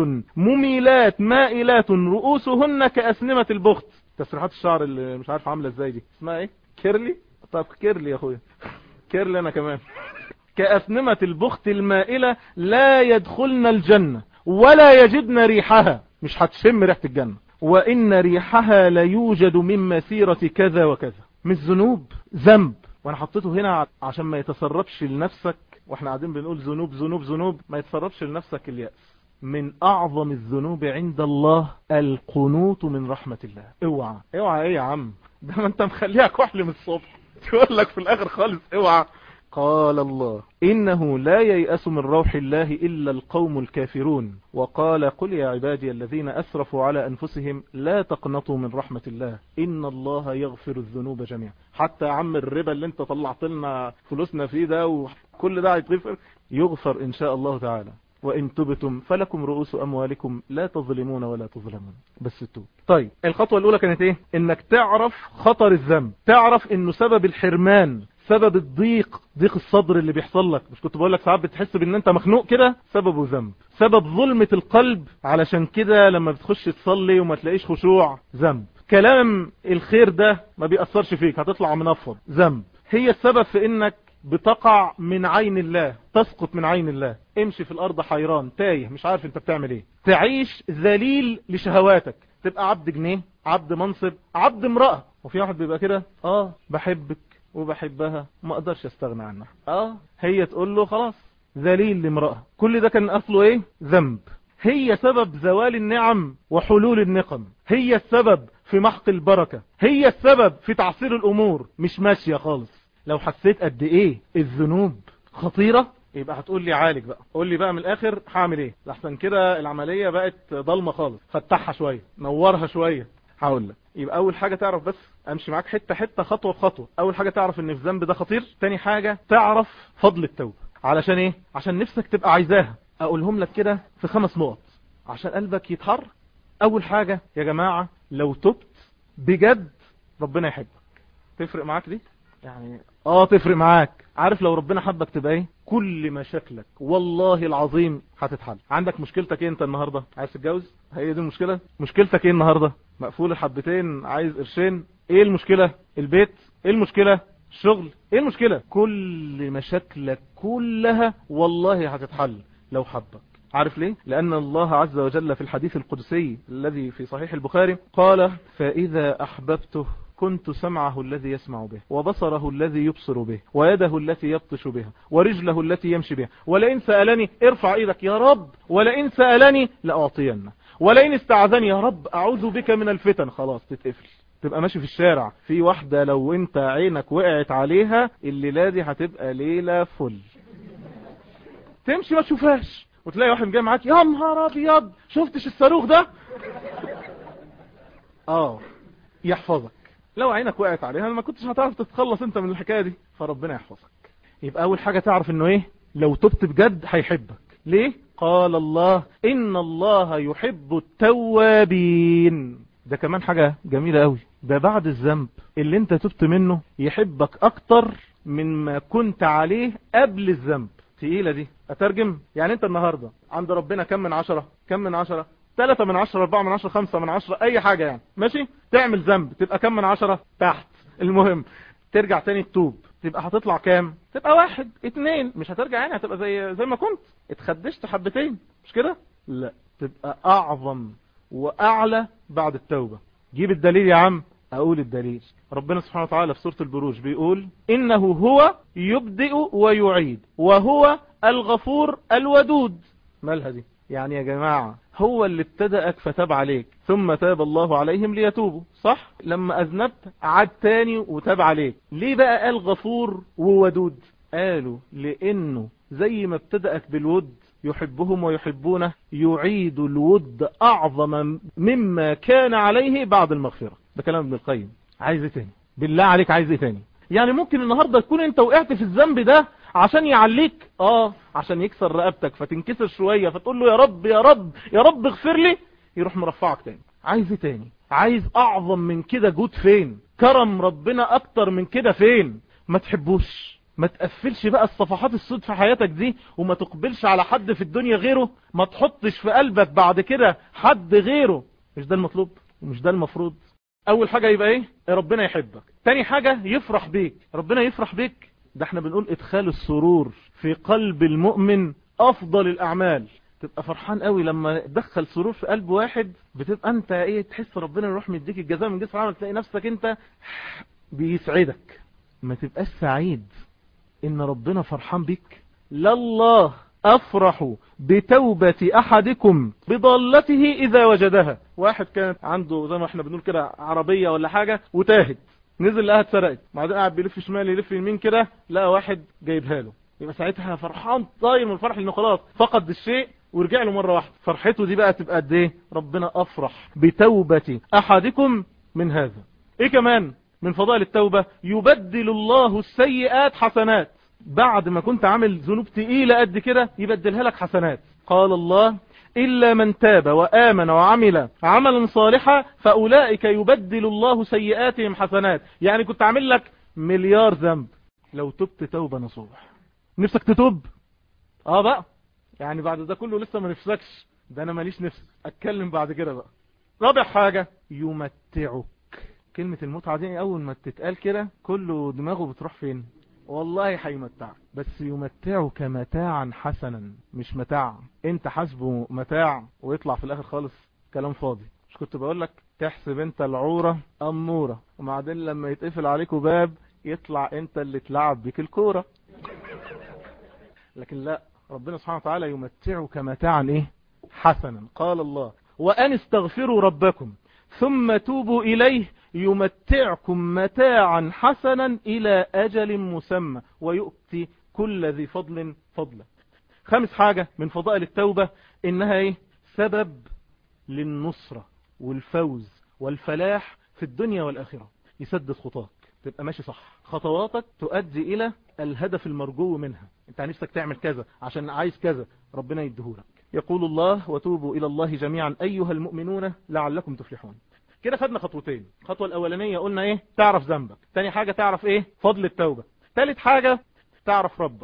مميلات مائلات رؤوسهن كأسنمة البخت تسريحات الشعر اللي مش عارف عاملة ازاي دي اسمها ايه كيرلي طب كيرلي يا اخويا كيرلي انا كمان كأثنمة البخت المائلة لا يدخلن الجنة ولا يجدن ريحها مش هتشم ريحة الجنة وإن ريحها ليوجد من مسيرة كذا وكذا مش ذنوب ذنب وانا حطيته هنا عشان ما يتسربش لنفسك واحنا قاعدين بنقول ذنوب ذنوب ذنوب ما يتسربش لنفسك اليأس من اعظم الذنوب عند الله القنوط من رحمة الله اوعى اوعى ايه يا عم ده ما انت مخليها كحل من الصبح تقول لك في الاخر خالص اوعى قال الله إنه لا ييأس من روح الله إلا القوم الكافرون وقال قل يا عبادي الذين أسرفوا على أنفسهم لا تقنطوا من رحمة الله إن الله يغفر الذنوب جميعا حتى عم الربا اللي انت طلعت لنا فلوسنا فيه ده وكل ده هيتغفر يغفر إن شاء الله تعالى وإن تبتم فلكم رؤوس أموالكم لا تظلمون ولا تظلمون بس التوب طيب الخطوة الأولى كانت إيه إنك تعرف خطر الذنب تعرف إنه سبب الحرمان سبب الضيق ضيق الصدر اللي بيحصل لك مش كنت بقول لك ساعات بتحس بان انت مخنوق كده سببه ذنب سبب ظلمة القلب علشان كده لما بتخش تصلي وما تلاقيش خشوع ذنب كلام الخير ده ما بيأثرش فيك هتطلع منفض ذنب هي السبب في انك بتقع من عين الله تسقط من عين الله امشي في الارض حيران تايه مش عارف انت بتعمل ايه تعيش ذليل لشهواتك تبقى عبد جنيه عبد منصب عبد امرأة وفي واحد بيبقى كده اه بحبك وبحبها ما اقدرش استغنى عنها اه هي تقول له خلاص ذليل لامرأة كل ده كان اصله ايه ذنب هي سبب زوال النعم وحلول النقم هي السبب في محق البركة هي السبب في تعصير الامور مش ماشية خالص لو حسيت قد ايه الذنوب خطيرة يبقى هتقول لي عالج بقى قول لي بقى من الاخر هعمل ايه لحسن كده العملية بقت ضلمة خالص فتحها شوية نورها شوية هقول لك يبقى اول حاجة تعرف بس امشي معاك حتة حتة خطوة بخطوة اول حاجة تعرف ان الذنب ده خطير تاني حاجة تعرف فضل التوبة علشان ايه عشان نفسك تبقى عايزاها اقولهم لك كده في خمس نقط عشان قلبك يتحر اول حاجة يا جماعة لو تبت بجد ربنا يحبك تفرق معاك دي يعني اه تفرق معاك عارف لو ربنا حبك تبقى ايه كل مشاكلك والله العظيم هتتحل عندك مشكلتك ايه انت النهاردة عايز تتجوز هي دي المشكلة مشكلتك ايه النهاردة مقفول الحبتين عايز قرشين ايه المشكلة البيت ايه المشكلة الشغل ايه المشكلة كل مشاكلك كلها والله هتتحل لو حبك عارف ليه لأن الله عز وجل في الحديث القدسي الذي في صحيح البخاري قال فإذا أحببته كنت سمعه الذي يسمع به وبصره الذي يبصر به ويده التي يبطش بها ورجله التي يمشي بها ولئن سألني ارفع ايدك يا رب ولئن سألني لأعطينه ولئن استعذني يا رب أعوذ بك من الفتن خلاص تتقفل تبقى ماشي في الشارع في واحدة لو انت عينك وقعت عليها الليلة دي هتبقى ليلة فل تمشي ما تشوفهاش وتلاقي واحد جاي معاك يا نهار ابيض شفتش الصاروخ ده اه يحفظك لو عينك وقعت عليها ما كنتش هتعرف تتخلص انت من الحكاية دي فربنا يحفظك يبقى اول حاجة تعرف انه ايه لو تبت بجد هيحبك ليه قال الله ان الله يحب التوابين ده كمان حاجة جميلة قوي ده بعد الذنب اللي انت تبت منه يحبك اكتر من ما كنت عليه قبل الذنب تقيلة دي اترجم يعني انت النهاردة عند ربنا كم من عشرة كم من عشرة ثلاثة من عشرة اربعة من عشرة خمسة من عشرة اي حاجة يعني ماشي تعمل ذنب تبقى كم من عشرة تحت المهم ترجع تاني تتوب تبقى هتطلع كام تبقى واحد اتنين مش هترجع يعني هتبقى زي زي ما كنت اتخدشت حبتين مش كده لا تبقى اعظم واعلى بعد التوبة جيب الدليل يا عم اقول الدليل ربنا سبحانه وتعالى في سورة البروج بيقول انه هو يبدئ ويعيد وهو الغفور الودود مالها دي يعني يا جماعة هو اللي ابتدأك فتاب عليك ثم تاب الله عليهم ليتوبوا صح لما أذنبت عاد تاني وتاب عليك ليه بقى قال غفور وودود قالوا لأنه زي ما ابتدأك بالود يحبهم ويحبونه يعيد الود أعظم مما كان عليه بعد المغفرة ده كلام ابن القيم عايز ايه تاني بالله عليك عايز ايه تاني يعني ممكن النهاردة تكون انت وقعت في الذنب ده عشان يعليك اه عشان يكسر رقبتك فتنكسر شوية فتقول له يا رب يا رب يا رب اغفر لي يروح مرفعك تاني عايز ايه تاني عايز اعظم من كده جود فين كرم ربنا اكتر من كده فين ما تحبوش ما تقفلش بقى الصفحات السود في حياتك دي وما تقبلش على حد في الدنيا غيره ما تحطش في قلبك بعد كده حد غيره مش ده المطلوب ومش ده المفروض اول حاجة يبقى ايه ربنا يحبك تاني حاجة يفرح بيك ربنا يفرح بيك ده احنا بنقول ادخال السرور في قلب المؤمن افضل الاعمال تبقى فرحان قوي لما تدخل سرور في قلب واحد بتبقى انت ايه تحس ربنا يروح مديك الجزاء من جسر عملك تلاقي نفسك انت بيسعدك ما تبقاش سعيد ان ربنا فرحان بيك لله افرح بتوبة احدكم بضالته اذا وجدها واحد كانت عنده زي ما احنا بنقول كده عربية ولا حاجة وتاهت نزل لقاها اتسرقت بعدين قاعد بيلف شمال يلف يمين كده لقى واحد جايبها له يبقى ساعتها فرحان طاير من الفرح انه خلاص فقد الشيء ورجع له مرة واحدة فرحته دي بقى تبقى قد ايه ربنا افرح بتوبة احدكم من هذا ايه كمان من فضائل التوبة يبدل الله السيئات حسنات بعد ما كنت عامل ذنوب تقيلة قد كده يبدلها لك حسنات قال الله إلا من تاب وآمن وعمل عملا صالحا فأولئك يبدل الله سيئاتهم حسنات يعني كنت عامل لك مليار ذنب لو تبت توبة نصوح نفسك تتوب اه بقى يعني بعد ده كله لسه ما نفسكش ده انا ماليش نفس اتكلم بعد كده بقى رابع حاجة يمتعك كلمة المتعة دي اول ما تتقال كده كله دماغه بتروح فين والله هيمتعك بس يمتعك متاعا حسنا مش متاع انت حاسبه متاع ويطلع في الاخر خالص كلام فاضي مش كنت بقول لك تحسب انت العورة امورة وبعدين لما يتقفل عليكوا باب يطلع انت اللي تلعب بك الكورة لكن لا ربنا سبحانه وتعالى يمتعك متاعا ايه حسنا قال الله وان استغفروا ربكم ثم توبوا اليه يمتعكم متاعا حسنا الى اجل مسمى ويؤتي كل ذي فضل فضلا خامس حاجة من فضائل التوبة انها ايه سبب للنصرة والفوز والفلاح في الدنيا والاخرة يسدد خطاك تبقى ماشي صح خطواتك تؤدي الى الهدف المرجو منها انت نفسك تعمل كذا عشان عايز كذا ربنا يديهولك يقول الله وتوبوا الى الله جميعا ايها المؤمنون لعلكم تفلحون كده خدنا خطوتين الخطوة الاولانية قلنا ايه تعرف ذنبك تاني حاجة تعرف ايه فضل التوبة تالت حاجة تعرف ربك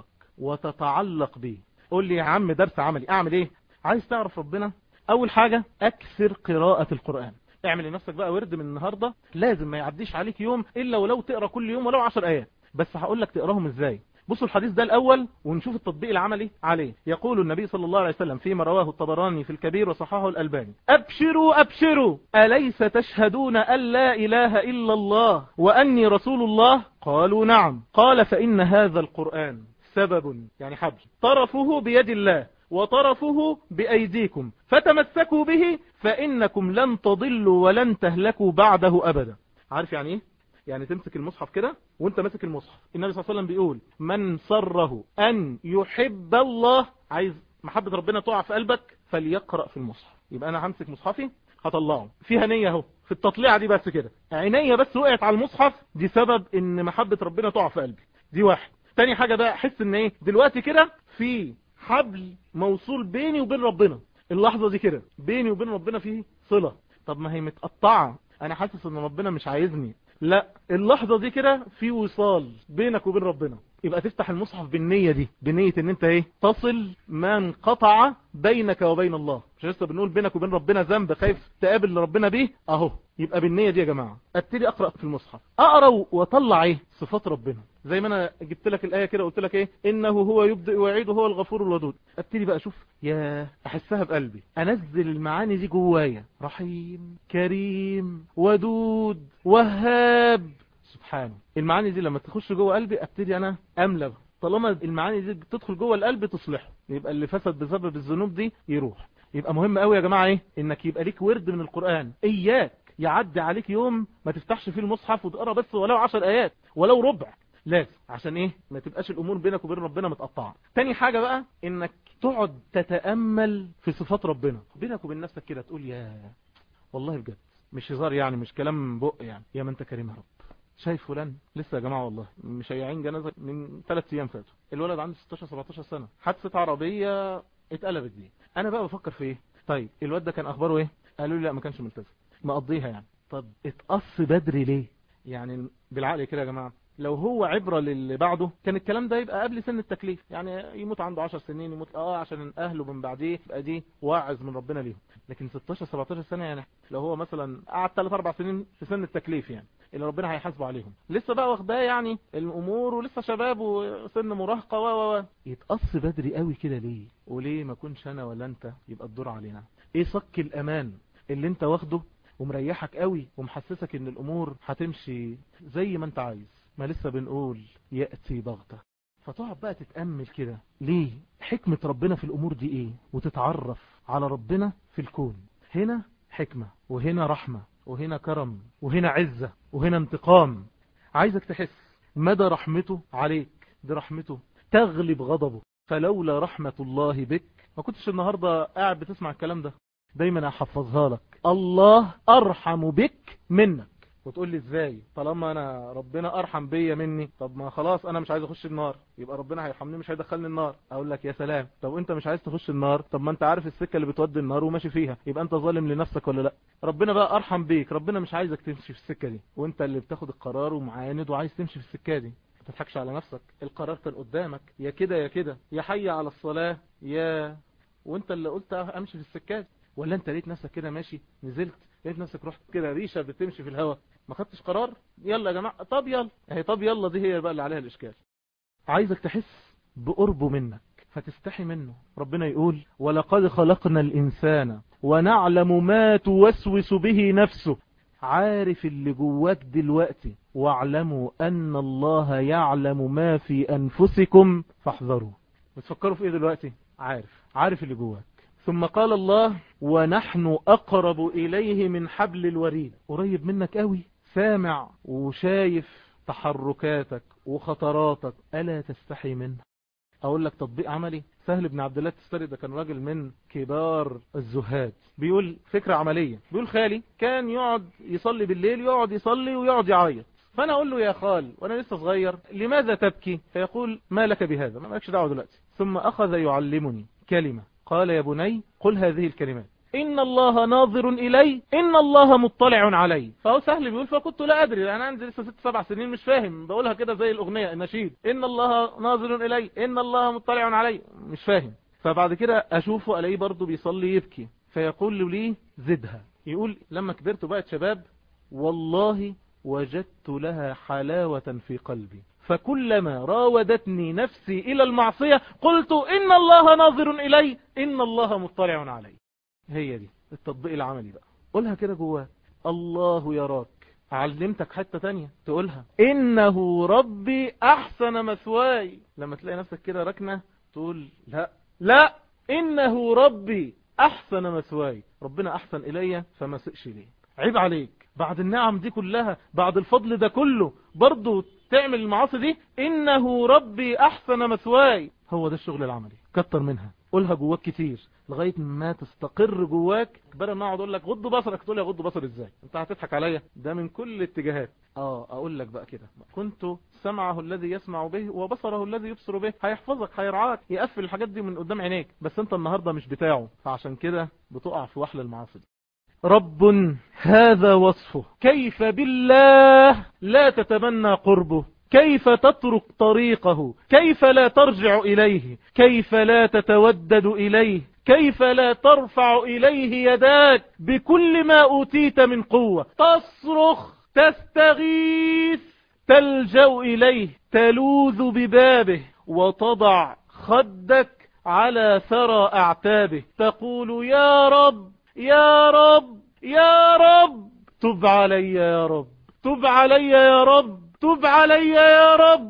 وتتعلق بيه قول لي يا عم درس عملي اعمل ايه عايز تعرف ربنا اول حاجة اكثر قراءة القرآن اعمل لنفسك بقى ورد من النهاردة لازم ما يعديش عليك يوم الا ولو تقرأ كل يوم ولو عشر ايات بس هقول لك تقراهم ازاي بصوا الحديث ده الأول ونشوف التطبيق العملي عليه يقول النبي صلى الله عليه وسلم فيما رواه الطبراني في الكبير وصححه الألباني أبشروا أبشروا أليس تشهدون أن لا إله إلا الله وأني رسول الله قالوا نعم قال فإن هذا القرآن سبب يعني حبل طرفه بيد الله وطرفه بأيديكم فتمسكوا به فإنكم لن تضلوا ولن تهلكوا بعده أبدا عارف يعني ايه يعني تمسك المصحف كده وانت ماسك المصحف النبي صلى الله عليه وسلم بيقول من سره ان يحب الله عايز محبة ربنا تقع في قلبك فليقرأ في المصحف يبقى انا همسك مصحفي هطلعه فيها نية اهو في التطليعة دي بس كده عينيا بس وقعت على المصحف دي سبب ان محبة ربنا تقع في قلبي دي واحد تاني حاجة بقى احس ان ايه دلوقتي كده في حبل موصول بيني وبين ربنا اللحظة دي كده بيني وبين ربنا فيه صلة طب ما هي متقطعة انا حاسس ان ربنا مش عايزني لا اللحظة دي كده في وصال بينك وبين ربنا يبقى تفتح المصحف بالنية دي بنية ان انت ايه تصل ما انقطع بينك وبين الله مش لسه بنقول بينك وبين ربنا ذنب خايف تقابل ربنا بيه اهو يبقى بالنية دي يا جماعة ابتدي اقرأ في المصحف اقرأ واطلع ايه صفات ربنا زي ما انا جبت لك الايه كده قلت لك ايه انه هو يبدئ ويعيد وهو الغفور الودود ابتدي بقى اشوف يا احسها بقلبي انزل المعاني دي جوايا رحيم كريم ودود وهاب سبحانه المعاني دي لما تخش جوه قلبي ابتدي انا املى طالما المعاني دي تدخل جوه القلب تصلحه يبقى اللي فسد بسبب الذنوب دي يروح يبقى مهم قوي يا جماعه ايه انك يبقى ليك ورد من القران اياك يعدي عليك يوم ما تفتحش فيه المصحف وتقرا بس ولو عشر ايات ولو ربع لازم عشان ايه ما تبقاش الامور بينك وبين ربنا متقطعه تاني حاجة بقى انك تقعد تتأمل في صفات ربنا بينك وبين نفسك كده تقول يا والله بجد مش هزار يعني مش كلام بق يعني يا ما انت كريم يا رب شايف فلان لسه يا جماعة والله مشيعين جنازة من ثلاث ايام فاتوا الولد عنده 16 17 سنة حادثة عربية اتقلبت دي انا بقى بفكر في ايه طيب الواد ده كان اخباره ايه قالوا لي لا ما كانش ملتزم مقضيها يعني طب اتقص بدري ليه يعني بالعقل كده يا جماعة لو هو عبرة للي بعده كان الكلام ده يبقى قبل سن التكليف يعني يموت عنده 10 سنين يموت اه عشان اهله من بعديه يبقى دي واعظ من ربنا ليهم لكن 16 17 سنة يعني لو هو مثلا قعد 3 4 سنين في سن التكليف يعني اللي ربنا هيحاسبه عليهم لسه بقى واخداه يعني الامور ولسه شباب وسن مراهقه و و يتقص بدري قوي كده ليه وليه ما كنش انا ولا انت يبقى الدور علينا ايه صك الامان اللي انت واخده ومريحك قوي ومحسسك ان الامور هتمشي زي ما انت عايز ما لسه بنقول يأتي بغتة فتقعد بقى تتأمل كده ليه حكمة ربنا في الامور دي ايه وتتعرف على ربنا في الكون هنا حكمة وهنا رحمة وهنا كرم وهنا عزة وهنا انتقام عايزك تحس مدى رحمته عليك دي رحمته تغلب غضبه فلولا رحمة الله بك ما كنتش النهاردة قاعد بتسمع الكلام ده دايما احفظها لك الله ارحم بك منك وتقول لي ازاي طالما انا ربنا ارحم بيا مني طب ما خلاص انا مش عايز اخش النار يبقى ربنا هيرحمني مش هيدخلني النار اقول لك يا سلام طب انت مش عايز تخش النار طب ما انت عارف السكه اللي بتودي النار وماشي فيها يبقى انت ظالم لنفسك ولا لا ربنا بقى ارحم بيك ربنا مش عايزك تمشي في السكه دي وانت اللي بتاخد القرار ومعاند وعايز تمشي في السكه دي ما تضحكش على نفسك القرار كان قدامك يا كده يا كده يا حي على الصلاه يا وانت اللي قلت امشي في السكه دي ولا انت لقيت نفسك كده ماشي نزلت لقيت نفسك رحت كده ريشه بتمشي في الهواء ما خدتش قرار يلا يا جماعه طب يلا اهي طب يلا دي هي بقى اللي عليها الاشكال عايزك تحس بقربه منك فتستحي منه ربنا يقول ولقد خلقنا الانسان ونعلم ما توسوس به نفسه عارف اللي جواك دلوقتي واعلموا ان الله يعلم ما في انفسكم فاحذروا بتفكروا في ايه دلوقتي عارف عارف اللي جواك ثم قال الله ونحن أقرب إليه من حبل الوريد قريب منك قوي سامع وشايف تحركاتك وخطراتك ألا تستحي منه أقول لك تطبيق عملي سهل بن عبد الله التستري ده كان راجل من كبار الزهاد بيقول فكرة عملية بيقول خالي كان يقعد يصلي بالليل يقعد يصلي ويقعد يعيط فأنا أقول له يا خال وأنا لسه صغير لماذا تبكي فيقول ما لك بهذا ما لكش دعوة دلوقتي ثم أخذ يعلمني كلمة قال يا بني قل هذه الكلمات إن الله ناظر إلي إن الله مطلع علي فهو سهل بيقول فكنت لا أدري أنا عندي لسه ست سبع سنين مش فاهم بقولها كده زي الأغنية النشيد إن الله ناظر إلي إن الله مطلع علي مش فاهم فبعد كده أشوفه ألاقيه برضه بيصلي يبكي فيقول لي زدها يقول لما كبرت وبقت شباب والله وجدت لها حلاوة في قلبي فكلما راودتني نفسي إلى المعصية قلت إن الله ناظر إلي إن الله مطلع علي هي دي التطبيق العملي بقى قولها كده جواك الله يراك علمتك حتة تانية تقولها إنه ربي أحسن مثواي لما تلاقي نفسك كده ركنة تقول لا لا إنه ربي أحسن مثواي ربنا أحسن إلي فما سئش لي عيب عليك بعد النعم دي كلها بعد الفضل ده كله برضو تعمل المعاصي دي إنه ربي أحسن مثواي هو ده الشغل العملي كتر منها قولها جواك كتير لغاية ما تستقر جواك بدل ما اقعد اقول لك غض بصرك تقول لي غض بصر ازاي انت هتضحك عليا ده من كل الاتجاهات اه اقول لك بقى كده كنت سمعه الذي يسمع به وبصره الذي يبصر به هيحفظك هيرعاك يقفل الحاجات دي من قدام عينيك بس انت النهاردة مش بتاعه فعشان كده بتقع في وحل المعاصي رب هذا وصفه كيف بالله لا تتمنى قربه كيف تترك طريقه كيف لا ترجع إليه كيف لا تتودد إليه كيف لا ترفع إليه يداك بكل ما أوتيت من قوة تصرخ تستغيث تلجأ إليه تلوذ ببابه وتضع خدك على ثرى أعتابه تقول يا رب يا رب يا رب تب علي يا رب تب علي يا رب تب علي يا رب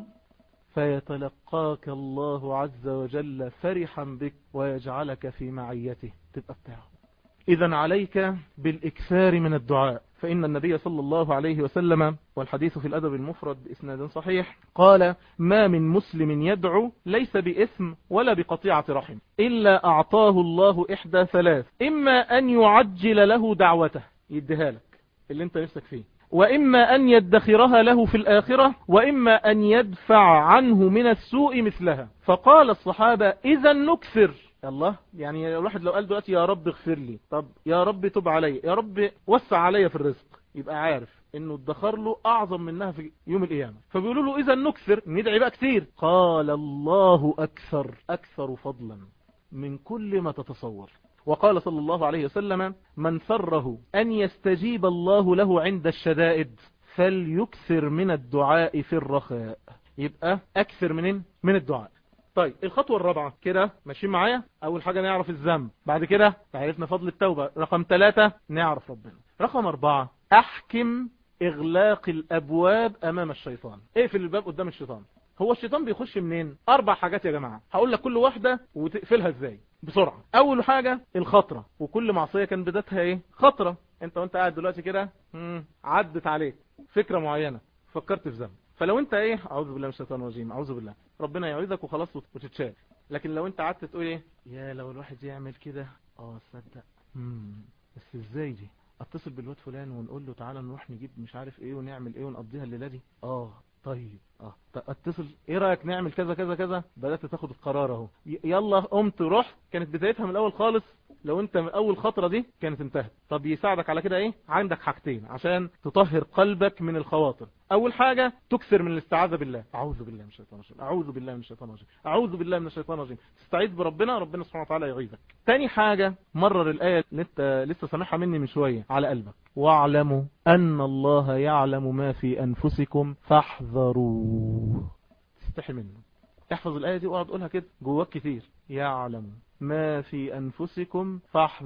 فيتلقاك الله عز وجل فرحا بك ويجعلك في معيته تبقى بتاعه إذا عليك بالإكثار من الدعاء فإن النبي صلى الله عليه وسلم والحديث في الأدب المفرد بإسناد صحيح قال ما من مسلم يدعو ليس بإثم ولا بقطيعة رحم إلا أعطاه الله إحدى ثلاث إما أن يعجل له دعوته يديها لك اللي انت نفسك فيه وإما أن يدخرها له في الآخرة وإما أن يدفع عنه من السوء مثلها فقال الصحابة إذا نكثر الله يعني الواحد لو قال دلوقتي يا رب اغفر لي طب يا رب تب علي يا رب وسع علي في الرزق يبقى عارف انه ادخر له اعظم منها في يوم القيامة فبيقولوا له اذا نكثر ندعي بقى كتير قال الله اكثر اكثر فضلا من كل ما تتصور وقال صلى الله عليه وسلم من سره أن يستجيب الله له عند الشدائد فليكثر من الدعاء في الرخاء يبقى اكثر منين من الدعاء طيب الخطوة الرابعة كده ماشيين معايا اول حاجة نعرف الذنب بعد كده عرفنا فضل التوبة رقم ثلاثة نعرف ربنا رقم اربعة احكم اغلاق الابواب امام الشيطان اقفل الباب قدام الشيطان هو الشيطان بيخش منين اربع حاجات يا جماعة هقول لك كل واحدة وتقفلها ازاي بسرعة اول حاجة الخطرة وكل معصية كان بداتها ايه خطرة انت وانت قاعد دلوقتي كده مم، عدت عليك فكرة معينة فكرت في ذنب فلو انت ايه اعوذ بالله من الشيطان الرجيم اعوذ بالله ربنا يعوذك وخلاص وتتشال لكن لو انت قعدت تقول ايه يا لو الواحد يعمل كده اه تصدق امم بس ازاي دي اتصل بالواد فلان ونقول له تعالى نروح نجيب مش عارف ايه ونعمل ايه ونقضيها الليله دي اه طيب اه ط- اتصل ايه رايك نعمل كذا كذا كذا بدات تاخد القرار اهو ي- يلا قمت رحت كانت بدايتها من الاول خالص لو انت من اول خطرة دي كانت انتهت طب يساعدك على كده ايه عندك حاجتين عشان تطهر قلبك من الخواطر اول حاجة تكثر من الاستعاذة بالله اعوذ بالله من الشيطان الرجيم اعوذ بالله من الشيطان الرجيم اعوذ بالله من الشيطان الرجيم تستعيذ بربنا ربنا سبحانه وتعالى يعيذك تاني حاجة مرر الايه اللي انت لسه سامعها مني من شوية على قلبك واعلموا ان الله يعلم ما في انفسكم فاحذروه تستحي منه احفظ الآية دي واقعد قولها كده جواك كتير يعلم ما في أنفسكم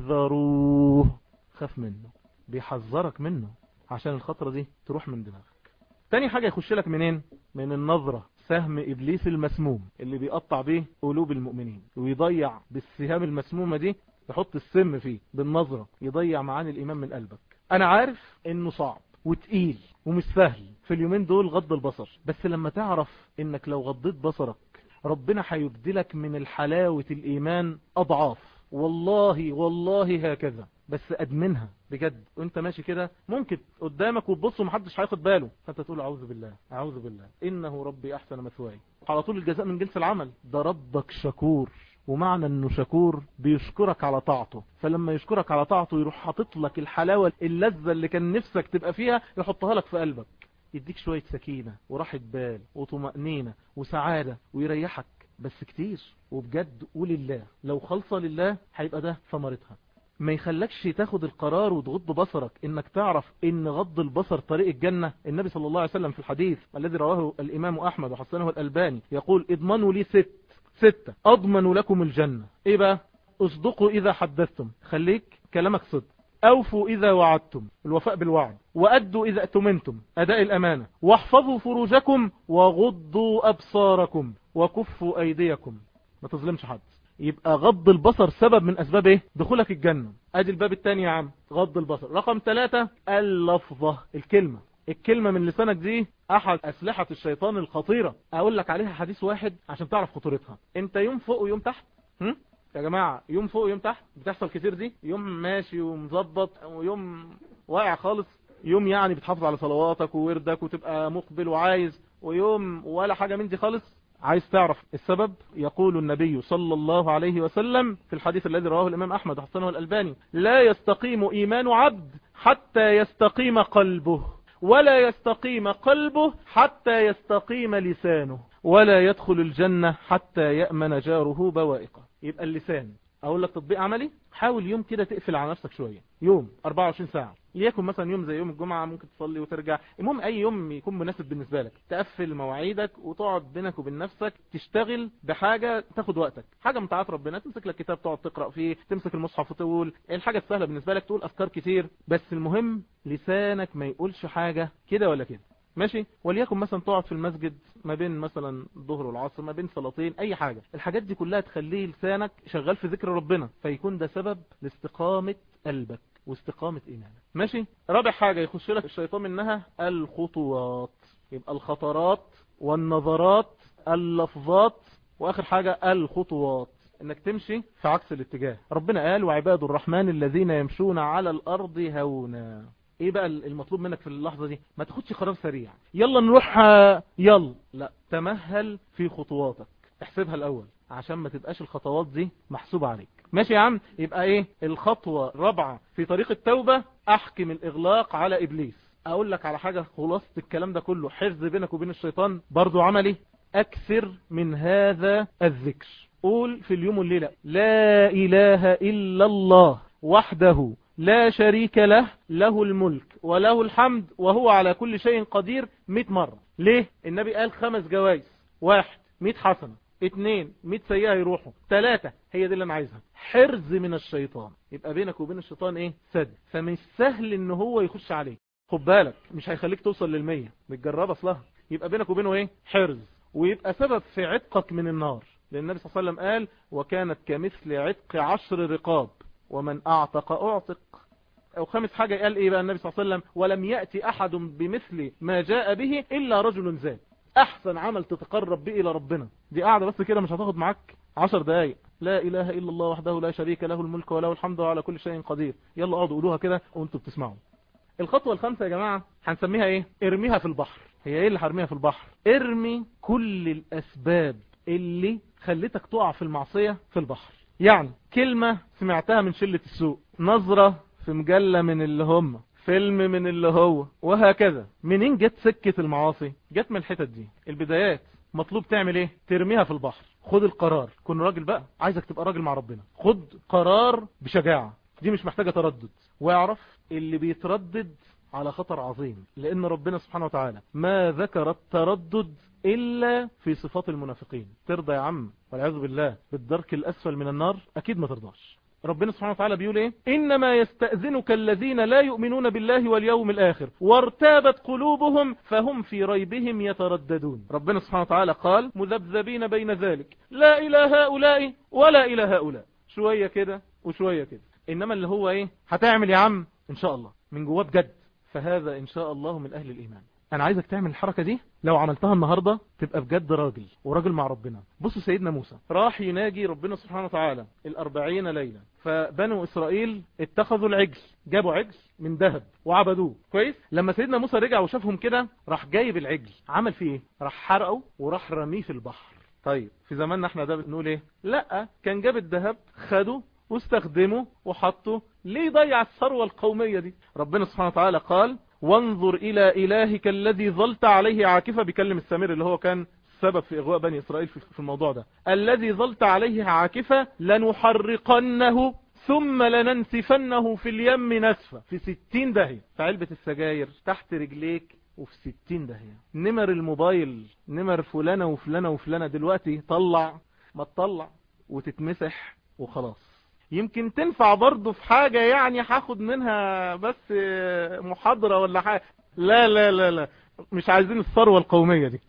فاحذروه خاف منه بيحذرك منه عشان الخطرة دي تروح من دماغك تاني حاجة يخش لك منين من النظرة سهم إبليس المسموم اللي بيقطع بيه قلوب المؤمنين ويضيع بالسهام المسمومة دي يحط السم فيه بالنظرة يضيع معاني الإيمان من قلبك أنا عارف إنه صعب وتقيل ومش سهل في اليومين دول غض البصر بس لما تعرف إنك لو غضيت بصرك ربنا هيبدلك من الحلاوة الإيمان أضعاف والله والله هكذا بس أدمنها بجد وانت ماشي كده ممكن قدامك وتبص ومحدش هياخد باله فانت تقول أعوذ بالله أعوذ بالله إنه ربي أحسن مثواي على طول الجزاء من جنس العمل ده ربك شكور ومعنى انه شكور بيشكرك على طاعته فلما يشكرك على طاعته يروح حاطط لك الحلاوة اللذة اللي كان نفسك تبقى فيها يحطها لك في قلبك يديك شوية سكينة وراحة بال وطمأنينة وسعادة ويريحك بس كتير وبجد قول الله لو خلصة لله هيبقى ده ثمرتها ما يخلكش تاخد القرار وتغض بصرك انك تعرف ان غض البصر طريق الجنة النبي صلى الله عليه وسلم في الحديث الذي رواه الامام احمد وحسنه الالباني يقول اضمنوا لي ست ستة اضمن لكم الجنة ايه بقى اصدقوا اذا حدثتم خليك كلامك صدق أوفوا إذا وعدتم الوفاء بالوعد وأدوا إذا أتمنتم أداء الأمانة واحفظوا فروجكم وغضوا أبصاركم وكفوا أيديكم ما تظلمش حد يبقى غض البصر سبب من أسباب إيه دخولك الجنة أدي الباب الثاني يا عم غض البصر رقم ثلاثة اللفظة الكلمة الكلمة من لسانك دي أحد أسلحة الشيطان الخطيرة أقول لك عليها حديث واحد عشان تعرف خطورتها أنت يوم فوق ويوم تحت هم؟ يا جماعة يوم فوق ويوم تحت بتحصل كتير دي يوم ماشي ومظبط ويوم واقع خالص يوم يعني بتحافظ على صلواتك ووردك وتبقى مقبل وعايز ويوم ولا حاجة من دي خالص عايز تعرف السبب يقول النبي صلى الله عليه وسلم في الحديث الذي رواه الإمام أحمد وحسنه الألباني لا يستقيم إيمان عبد حتى يستقيم قلبه ولا يستقيم قلبه حتى يستقيم لسانه ولا يدخل الجنة حتى يأمن جاره بوائقه يبقى اللسان اقول لك تطبيق عملي حاول يوم كده تقفل على نفسك شوية يوم 24 ساعة ليكن مثلا يوم زي يوم الجمعة ممكن تصلي وترجع المهم اي يوم يكون مناسب بالنسبة لك تقفل مواعيدك وتقعد بينك وبين نفسك تشتغل بحاجة تاخد وقتك حاجة من طاعات ربنا تمسك لك كتاب تقعد تقرأ فيه تمسك المصحف وتقول الحاجة السهلة بالنسبة لك تقول افكار كتير بس المهم لسانك ما يقولش حاجة كده ولا كده ماشي وليكن مثلا تقعد في المسجد ما بين مثلا الظهر والعصر ما بين صلاتين اي حاجة الحاجات دي كلها تخليه لسانك شغال في ذكر ربنا فيكون ده سبب لاستقامة قلبك واستقامة ايمانك ماشي رابع حاجة يخش لك الشيطان منها الخطوات يبقى الخطرات والنظرات اللفظات واخر حاجة الخطوات انك تمشي في عكس الاتجاه ربنا قال وعباد الرحمن الذين يمشون على الارض هونا ايه بقى المطلوب منك في اللحظة دي ما تاخدش قرار سريع يلا نروح يلا لا تمهل في خطواتك احسبها الاول عشان ما تبقاش الخطوات دي محسوبة عليك ماشي يا عم يبقى ايه الخطوة الرابعة في طريق التوبة احكم الاغلاق على ابليس اقول لك على حاجة خلاصة الكلام ده كله حفظ بينك وبين الشيطان برضو عملي اكثر من هذا الذكر قول في اليوم والليلة لا اله الا الله وحده لا شريك له له الملك وله الحمد وهو على كل شيء قدير 100 مرة ليه النبي قال خمس جوائز واحد 100 حسنة اتنين 100 سيئة يروحوا ثلاثة هي دي اللي انا عايزها حرز من الشيطان يبقى بينك وبين الشيطان ايه سد فمش سهل ان هو يخش عليك خد بالك مش هيخليك توصل للمية متجربة اصلها يبقى بينك وبينه ايه حرز ويبقى سبب في عتقك من النار لان النبي صلى الله عليه وسلم قال وكانت كمثل عتق عشر رقاب ومن اعتق اعتق او خامس حاجة قال ايه بقى النبي صلى الله عليه وسلم ولم يأتي احد بمثل ما جاء به الا رجل زاد احسن عمل تتقرب به الى ربنا دي قاعدة بس كده مش هتاخد معاك عشر دقايق لا اله الا الله وحده لا شريك له الملك وله الحمد وعلى كل شيء قدير يلا اقعدوا قولوها كده وانتوا بتسمعوا الخطوة الخامسة يا جماعة هنسميها ايه ارميها في البحر هي ايه اللي هرميها في البحر ارمي كل الاسباب اللي خلتك تقع في المعصية في البحر يعني كلمة سمعتها من شلة السوق نظرة في مجلة من اللي هم فيلم من اللي هو وهكذا منين جت سكة المعاصي جت من الحتت دي البدايات مطلوب تعمل ايه ترميها في البحر خد القرار كن راجل بقى عايزك تبقى راجل مع ربنا خد قرار بشجاعة دي مش محتاجة تردد واعرف اللي بيتردد على خطر عظيم لان ربنا سبحانه وتعالى ما ذكر التردد إلا في صفات المنافقين ترضى يا عم والعياذ بالله بالدرك الأسفل من النار أكيد ما ترضاش ربنا سبحانه وتعالى بيقول ايه انما يستأذنك الذين لا يؤمنون بالله واليوم الاخر وارتابت قلوبهم فهم في ريبهم يترددون ربنا سبحانه وتعالى قال مذبذبين بين ذلك لا الى هؤلاء ولا الى هؤلاء شوية كده وشوية كده انما اللي هو ايه هتعمل يا عم ان شاء الله من جواه بجد فهذا ان شاء الله من اهل الايمان انا عايزك تعمل الحركة دي لو عملتها النهاردة تبقى بجد راجل وراجل مع ربنا بصوا سيدنا موسى راح يناجي ربنا سبحانه وتعالى الاربعين ليلة فبنو اسرائيل اتخذوا العجل جابوا عجل من ذهب وعبدوه كويس لما سيدنا موسى رجع وشافهم كده راح جايب العجل عمل فيه ايه راح حرقه وراح رميه في البحر طيب في زماننا احنا ده بنقول ايه لا كان جاب الذهب خده واستخدمه وحطه ليه ضيع الثروة القومية دي ربنا سبحانه وتعالى قال وانظر إلى إلهك الذي ظلت عليه عاكفة بيكلم السمير اللي هو كان سبب في إغواء بني إسرائيل في الموضوع ده الذي ظلت عليه عاكفة لنحرقنه ثم لننسفنه في اليم نسفة في ستين دهية في علبة السجاير تحت رجليك وفي ستين دهية نمر الموبايل نمر فلانة وفلانة وفلانة دلوقتي طلع ما تطلع وتتمسح وخلاص يمكن تنفع برضه في حاجة يعني هاخد منها بس محاضرة ولا حاجة لا لا لا لا مش عايزين الثروة القومية دي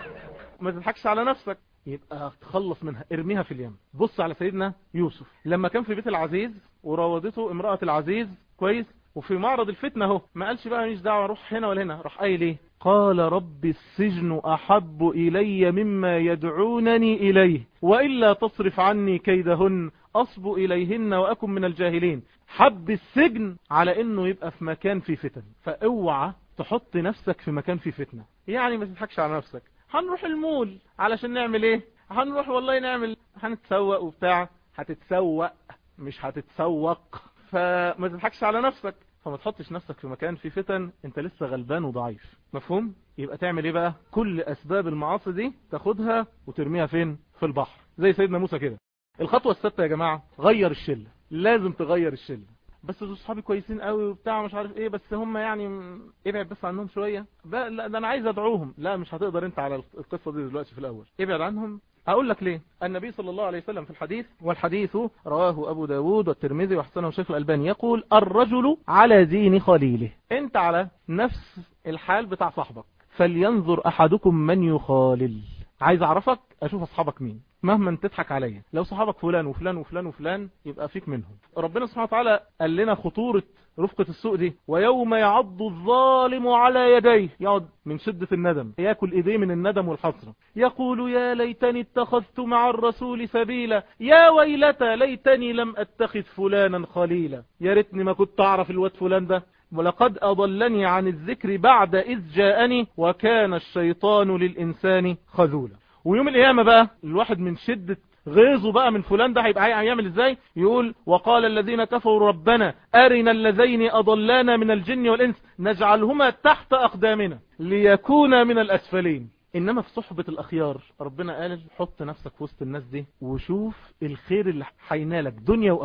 ما تضحكش على نفسك يبقى تخلص منها ارميها في اليم بص على سيدنا يوسف لما كان في بيت العزيز وراودته امرأة العزيز كويس وفي معرض الفتنة اهو ما قالش بقى مش دعوة اروح هنا ولا هنا راح قايل ايه قال رب السجن احب الي مما يدعونني اليه والا تصرف عني كيدهن اصب اليهن واكن من الجاهلين حب السجن على انه يبقى في مكان فيه فتن فاوعى تحط نفسك في مكان فيه فتنة يعني ما تضحكش على نفسك هنروح المول علشان نعمل ايه هنروح والله نعمل هنتسوق وبتاع هتتسوق مش هتتسوق فما تضحكش على نفسك فما تحطش نفسك في مكان فيه فتن انت لسه غلبان وضعيف مفهوم يبقى تعمل ايه بقى كل اسباب المعاصي دي تاخدها وترميها فين في البحر زي سيدنا موسى كده الخطوة الستة يا جماعة غير الشلة لازم تغير الشلة بس دول صحابي كويسين قوي وبتاع مش عارف ايه بس هم يعني ابعد بس عنهم شوية بقى لا ده انا عايز ادعوهم لا مش هتقدر انت على القصة دي دلوقتي في الاول ابعد عنهم اقول لك ليه النبي صلى الله عليه وسلم في الحديث والحديث رواه ابو داود والترمذي وحسنه شيخ الالباني يقول الرجل على دين خليله انت على نفس الحال بتاع صاحبك فلينظر احدكم من يخالل عايز اعرفك اشوف اصحابك مين مهما تضحك عليا لو صحابك فلان وفلان وفلان وفلان يبقى فيك منهم ربنا سبحانه وتعالى قال لنا خطورة رفقة السوء دي ويوم يعض الظالم على يديه يقعد من شدة الندم ياكل ايديه من الندم والحسرة يقول يا ليتني اتخذت مع الرسول سبيلا يا ويلتى ليتني لم اتخذ فلانا خليلا يا ريتني ما كنت اعرف الواد فلان ده ولقد أضلني عن الذكر بعد إذ جاءني وكان الشيطان للإنسان خذولا ويوم القيامة بقى الواحد من شدة غيظه بقى من فلان ده هيبقى هيعمل ازاي يقول وقال الذين كفروا ربنا أرنا اللذين أضلانا من الجن والإنس نجعلهما تحت أقدامنا ليكونا من الأسفلين إنما في صحبة الأخيار ربنا قال حط نفسك في وسط الناس دي وشوف الخير اللي هينالك دنيا وآخرة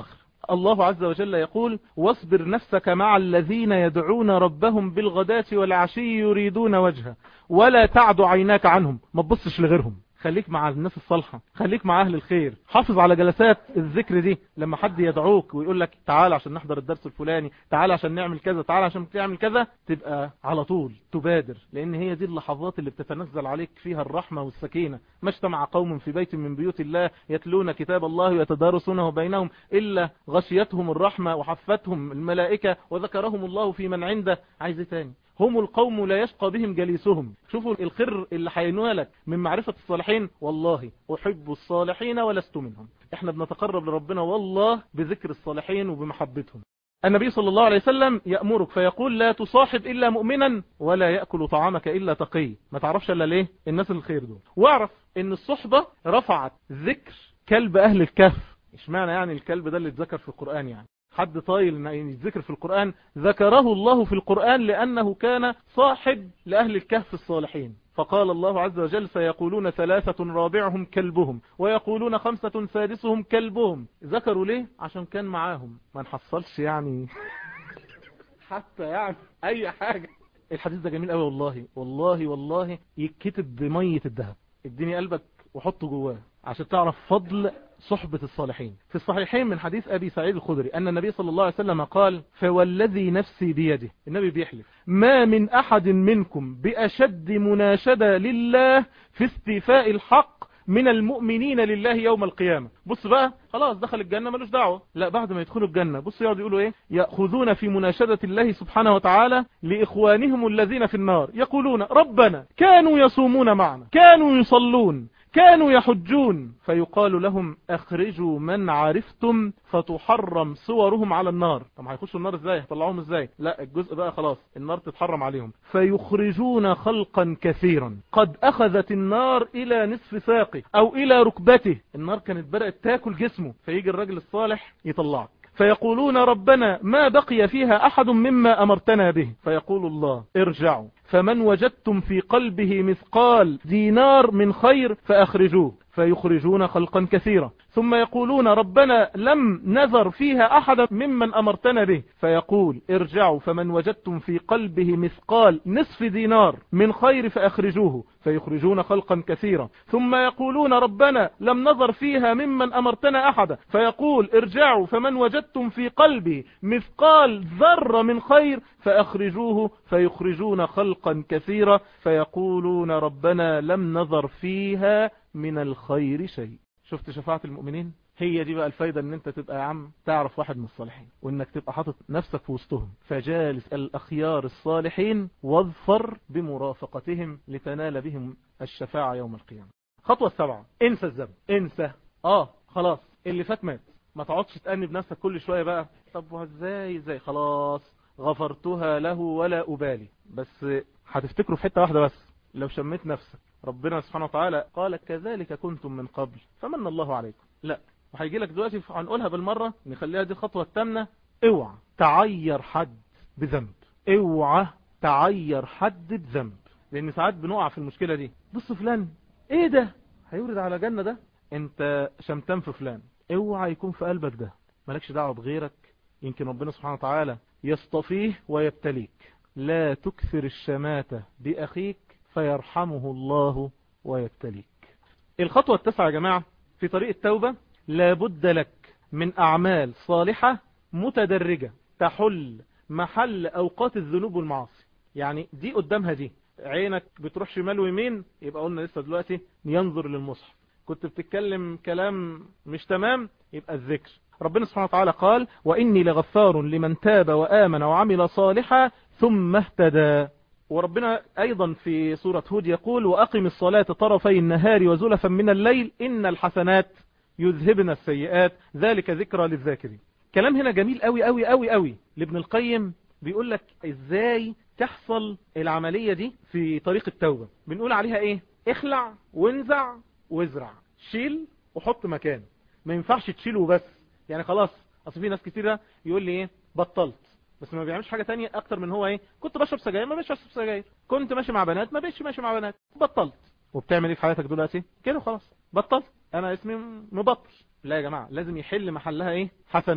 الله عز وجل يقول واصبر نفسك مع الذين يدعون ربهم بالغداة والعشي يريدون وجهه ولا تعد عيناك عنهم ما تبصش لغيرهم خليك مع الناس الصالحة خليك مع أهل الخير حافظ على جلسات الذكر دي لما حد يدعوك ويقول لك تعال عشان نحضر الدرس الفلاني تعال عشان نعمل كذا تعال عشان تعمل كذا تبقى على طول تبادر لأن هي دي اللحظات اللي بتتنزل عليك فيها الرحمة والسكينة ما اجتمع قوم في بيت من بيوت الله يتلون كتاب الله ويتدارسونه بينهم إلا غشيتهم الرحمة وحفتهم الملائكة وذكرهم الله في من عنده عايز تاني هم القوم لا يشقى بهم جليسهم شوفوا الخير اللي حينوالك من معرفة الصالحين والله أحب الصالحين ولست منهم احنا بنتقرب لربنا والله بذكر الصالحين وبمحبتهم النبي صلى الله عليه وسلم يأمرك فيقول لا تصاحب إلا مؤمنا ولا يأكل طعامك إلا تقي ما تعرفش إلا ليه الناس الخير دول واعرف ان الصحبة رفعت ذكر كلب أهل الكهف اشمعنى يعني الكلب ده اللي اتذكر في القرآن يعني حد طايل ان يتذكر في القرآن ذكره الله في القرآن لأنه كان صاحب لأهل الكهف الصالحين فقال الله عز وجل سيقولون ثلاثة رابعهم كلبهم ويقولون خمسة سادسهم كلبهم ذكروا ليه عشان كان معاهم ما نحصلش يعني حتى يعني اي حاجة الحديث ده جميل قوي والله والله والله يتكتب بمية الذهب اديني قلبك وحطه جواه عشان تعرف فضل صحبة الصالحين في الصحيحين من حديث أبي سعيد الخدري أن النبي صلى الله عليه وسلم قال فوالذي نفسي بيده النبي بيحلف ما من أحد منكم بأشد مناشدة لله في استيفاء الحق من المؤمنين لله يوم القيامة بص بقى خلاص دخل الجنة ملوش دعوة لا بعد ما يدخلوا الجنة بص يقعد يقولوا ايه يأخذون في مناشدة الله سبحانه وتعالى لإخوانهم الذين في النار يقولون ربنا كانوا يصومون معنا كانوا يصلون كانوا يحجون فيقال لهم اخرجوا من عرفتم فتحرم صورهم على النار طب هيخشوا النار ازاي هيطلعوهم ازاي لا الجزء بقى خلاص النار تتحرم عليهم فيخرجون خلقا كثيرا قد اخذت النار الى نصف ساقه او الى ركبته النار كانت بدأت تاكل جسمه فيجي الراجل الصالح يطلعك فيقولون ربنا ما بقي فيها أحد مما أمرتنا به فيقول الله ارجعوا فمن وجدتم في قلبه مثقال دينار من خير فأخرجوه فيخرجون خلقا كثيرا ثم يقولون ربنا لم نذر فيها أحدا ممن أمرتنا به فيقول ارجعوا فمن وجدتم في قلبه مثقال نصف دينار من خير فأخرجوه فيخرجون خلقا كثيرا ثم يقولون ربنا لم نظر فيها ممن أمرتنا أحدا فيقول ارجعوا فمن وجدتم في قلبه مثقال ذر من خير فأخرجوه فيخرجون خلقا كثيرا فيقولون ربنا لم نظر فيها من الخير شيء شفت شفاعة المؤمنين هي دي بقى الفايدة ان انت تبقى يا عم تعرف واحد من الصالحين وانك تبقى حاطط نفسك في وسطهم فجالس الاخيار الصالحين واظفر بمرافقتهم لتنال بهم الشفاعة يوم القيامة خطوة السبعة انسى الذنب انسى اه خلاص اللي فات مات ما تقعدش تأني بنفسك كل شوية بقى طب وازاي ازاي خلاص غفرتها له ولا أبالي بس هتفتكروا في حتة واحدة بس لو شميت نفسك ربنا سبحانه وتعالى قال كذلك كنتم من قبل فمن الله عليكم لا وهيجي لك دلوقتي هنقولها بالمرة نخليها دي الخطوة الثامنة اوعى تعير حد بذنب اوعى تعير حد بذنب لان ساعات بنقع في المشكلة دي بص فلان ايه ده هيورد على جنة ده انت شمتان في فلان اوعى يكون في قلبك ده مالكش دعوة بغيرك يمكن ربنا سبحانه وتعالى يصطفيه ويبتليك لا تكثر الشماتة بأخيك فيرحمه الله ويبتليك الخطوة التاسعة يا جماعة في طريق التوبة لابد لك من أعمال صالحة متدرجة تحل محل أوقات الذنوب والمعاصي يعني دي قدامها دي عينك بتروح شمال ويمين يبقى قلنا لسه دلوقتي ينظر للمصحف كنت بتتكلم كلام مش تمام يبقى الذكر ربنا سبحانه وتعالى قال وإني لغفار لمن تاب وآمن وعمل صالحا ثم اهتدى وربنا أيضا في سورة هود يقول وأقم الصلاة طرفي النهار وزلفا من الليل إن الحسنات يذهبن السيئات ذلك ذكرى للذاكرين كلام هنا جميل قوي قوي قوي قوي لابن القيم بيقول لك ازاي تحصل العملية دي في طريق التوبة بنقول عليها ايه اخلع وانزع وازرع شيل وحط مكان ما ينفعش تشيله وبس يعني خلاص اصل في ناس كتيرة يقول لي ايه بطلت بس ما بيعملش حاجة تانية اكتر من هو ايه كنت بشرب سجاير ما بقتش اشرب سجاير كنت ماشي مع بنات ما بقتش ماشي مع بنات بطلت وبتعمل ايه في حياتك دلوقتي كده خلاص بطلت انا اسمي مبطل لا يا جماعة لازم يحل محلها ايه حسنات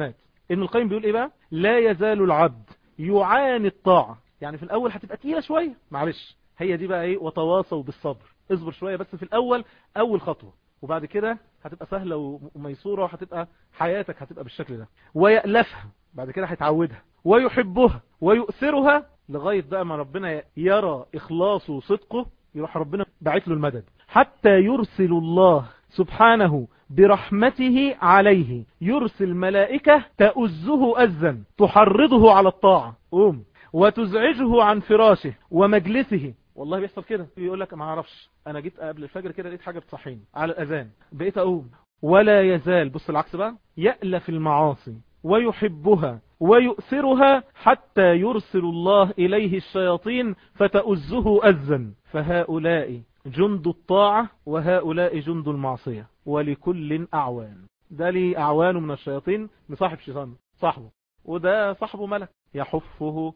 ابن القيم بيقول ايه بقى لا يزال العبد يعاني الطاعة يعني في الاول هتبقى تقيلة شوية معلش هي دي بقى ايه وتواصوا بالصبر اصبر شوية بس في الاول اول خطوة وبعد كده هتبقى سهلة وميسورة وهتبقى حياتك هتبقى بالشكل ده ويألفها بعد كده هيتعودها ويحبها ويؤثرها لغاية بقى ما ربنا يرى إخلاصه وصدقه يروح ربنا بعت له المدد حتى يرسل الله سبحانه برحمته عليه يرسل ملائكة تأزه أزا تحرضه على الطاعة قوم وتزعجه عن فراشه ومجلسه والله بيحصل كده يقول لك ما اعرفش انا جيت قبل الفجر كده لقيت حاجه بتصحيني على الاذان بقيت اقوم ولا يزال بص العكس بقى يألف المعاصي ويحبها ويؤثرها حتى يرسل الله إليه الشياطين فتأزه أزا فهؤلاء جند الطاعة وهؤلاء جند المعصية ولكل أعوان ده لي أعوان من الشياطين مصاحب شيطان صاحبه وده صاحبه ملك يحفه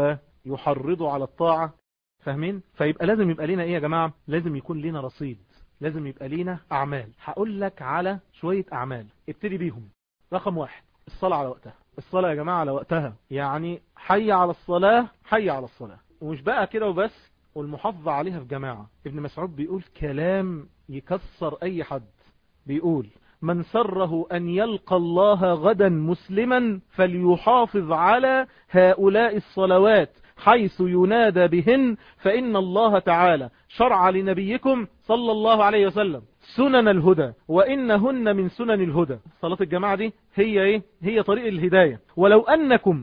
ويحرضه على الطاعة فاهمين فيبقى لازم يبقى لنا ايه يا جماعة لازم يكون لنا رصيد لازم يبقى لنا اعمال هقول لك على شوية اعمال ابتدي بيهم رقم واحد الصلاة على وقتها الصلاة يا جماعة على وقتها يعني حي على الصلاة حي على الصلاة ومش بقى كده وبس والمحافظة عليها في جماعة ابن مسعود بيقول كلام يكسر اي حد بيقول من سره أن يلقى الله غدا مسلما فليحافظ على هؤلاء الصلوات حيث ينادى بهن فإن الله تعالى شرع لنبيكم صلى الله عليه وسلم سنن الهدى وإنهن من سنن الهدى صلاة الجماعة دي هي ايه هي طريق الهداية ولو أنكم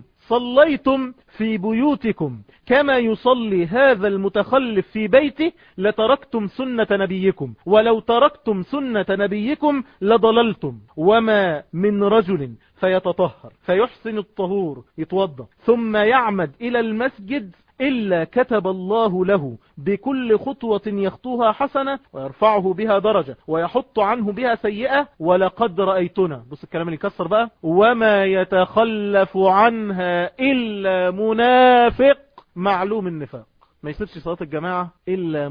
صليتم في بيوتكم كما يصلي هذا المتخلف في بيته لتركتم سنة نبيكم ولو تركتم سنة نبيكم لضللتم وما من رجل فيتطهر فيحسن الطهور يتوضا ثم يعمد إلى المسجد إلا كتب الله له بكل خطوة يخطوها حسنة ويرفعه بها درجة ويحط عنه بها سيئة ولقد رأيتنا بص الكلام اللي يكسر بقى وما يتخلف عنها إلا منافق معلوم النفاق ما يصيرش صلاة الجماعة إلا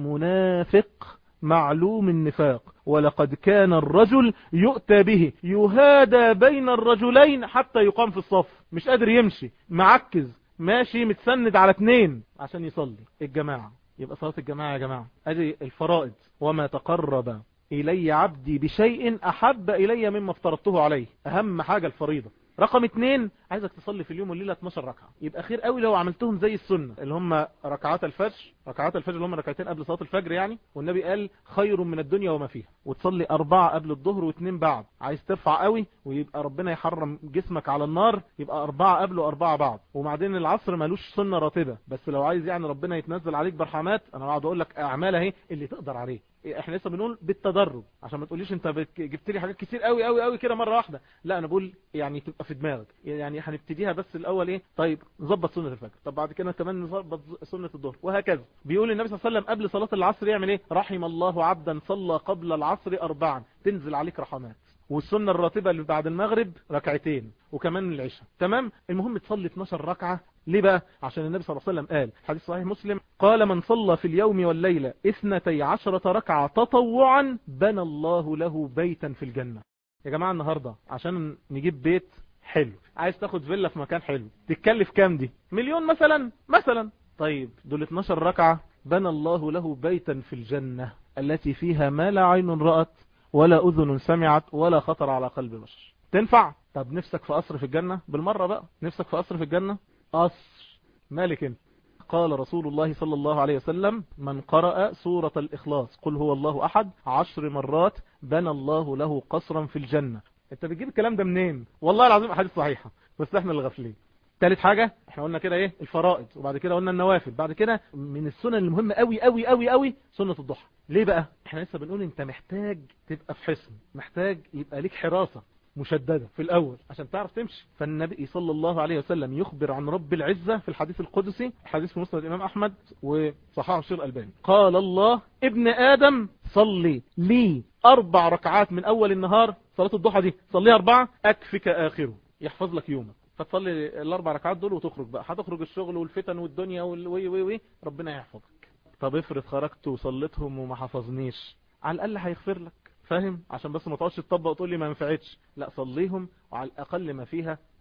منافق معلوم النفاق ولقد كان الرجل يؤتى به يهادى بين الرجلين حتى يقام في الصف مش قادر يمشي معكز ماشي متسند على اتنين عشان يصلي الجماعة يبقى صلاة الجماعة يا جماعة ادي الفرائض وما تقرب الي عبدي بشيء احب الي مما افترضته عليه اهم حاجة الفريضة رقم اتنين عايزك تصلي في اليوم والليلة 12 ركعة يبقى خير قوي لو عملتهم زي السنة اللي هم ركعات الفجر ركعات الفجر اللي هم ركعتين قبل صلاة الفجر يعني والنبي قال خير من الدنيا وما فيها وتصلي أربعة قبل الظهر واثنين بعد عايز ترفع قوي ويبقى ربنا يحرم جسمك على النار يبقى أربعة قبل وأربعة بعد وبعدين العصر ملوش سنة راتبة بس لو عايز يعني ربنا يتنزل عليك برحمات أنا قاعد أقول لك أعمال اهي اللي تقدر عليه احنا لسه بنقول بالتدرج عشان ما تقوليش انت جبت لي حاجات كتير قوي قوي قوي كده مره واحده لا انا بقول يعني تبقى في دماغك يعني هنبتديها بس الاول ايه طيب نظبط سنه الفجر طب بعد كده كمان نظبط سنه الظهر وهكذا بيقول النبي صلى الله عليه وسلم قبل صلاه العصر يعمل ايه رحم الله عبدا صلى قبل العصر اربعا تنزل عليك رحمات والسنة الراتبة اللي بعد المغرب ركعتين وكمان العشاء تمام المهم تصلي 12 ركعة ليه بقى عشان النبي صلى الله عليه وسلم قال حديث صحيح مسلم قال من صلى في اليوم والليلة اثنتي عشرة ركعة تطوعا بنى الله له بيتا في الجنة يا جماعة النهاردة عشان نجيب بيت حلو عايز تاخد فيلا في مكان حلو تتكلف كام دي مليون مثلا مثلا طيب دول 12 ركعة بنى الله له بيتا في الجنة التي فيها ما لا عين رأت ولا أذن سمعت ولا خطر على قلب بشر تنفع طب نفسك في قصر في الجنة بالمرة بقى نفسك في قصر في الجنة قصر مالك انت قال رسول الله صلى الله عليه وسلم من قرأ سورة الإخلاص قل هو الله أحد عشر مرات بنى الله له قصرا في الجنة انت بتجيب الكلام ده منين والله العظيم أحاديث صحيحة بس احنا اللي غافلين ثالث حاجة احنا قلنا كده ايه الفرائض وبعد كده قلنا النوافل بعد كده من السنن المهمة قوي قوي قوي قوي سنة الضحى ليه بقى احنا لسه بنقول انت محتاج تبقى في حصن محتاج يبقى ليك حراسة مشددة في الأول عشان تعرف تمشي فالنبي صلى الله عليه وسلم يخبر عن رب العزة في الحديث القدسي حديث في مسند الإمام أحمد وصححه الشيخ الألباني قال الله ابن آدم صلي لي أربع ركعات من أول النهار صلاة الضحى دي صليها أربعة أكفك آخره يحفظ لك يومك فتصلي الأربع ركعات دول وتخرج بقى هتخرج الشغل والفتن والدنيا والوي وي وي ربنا يحفظك طب افرض خرجت وصليتهم وما حفظنيش على الأقل هيغفر لك فاهم عشان بس ما تقعدش تطبق وتقول لي ما ينفعتش لا صليهم وعلى الاقل ما فيها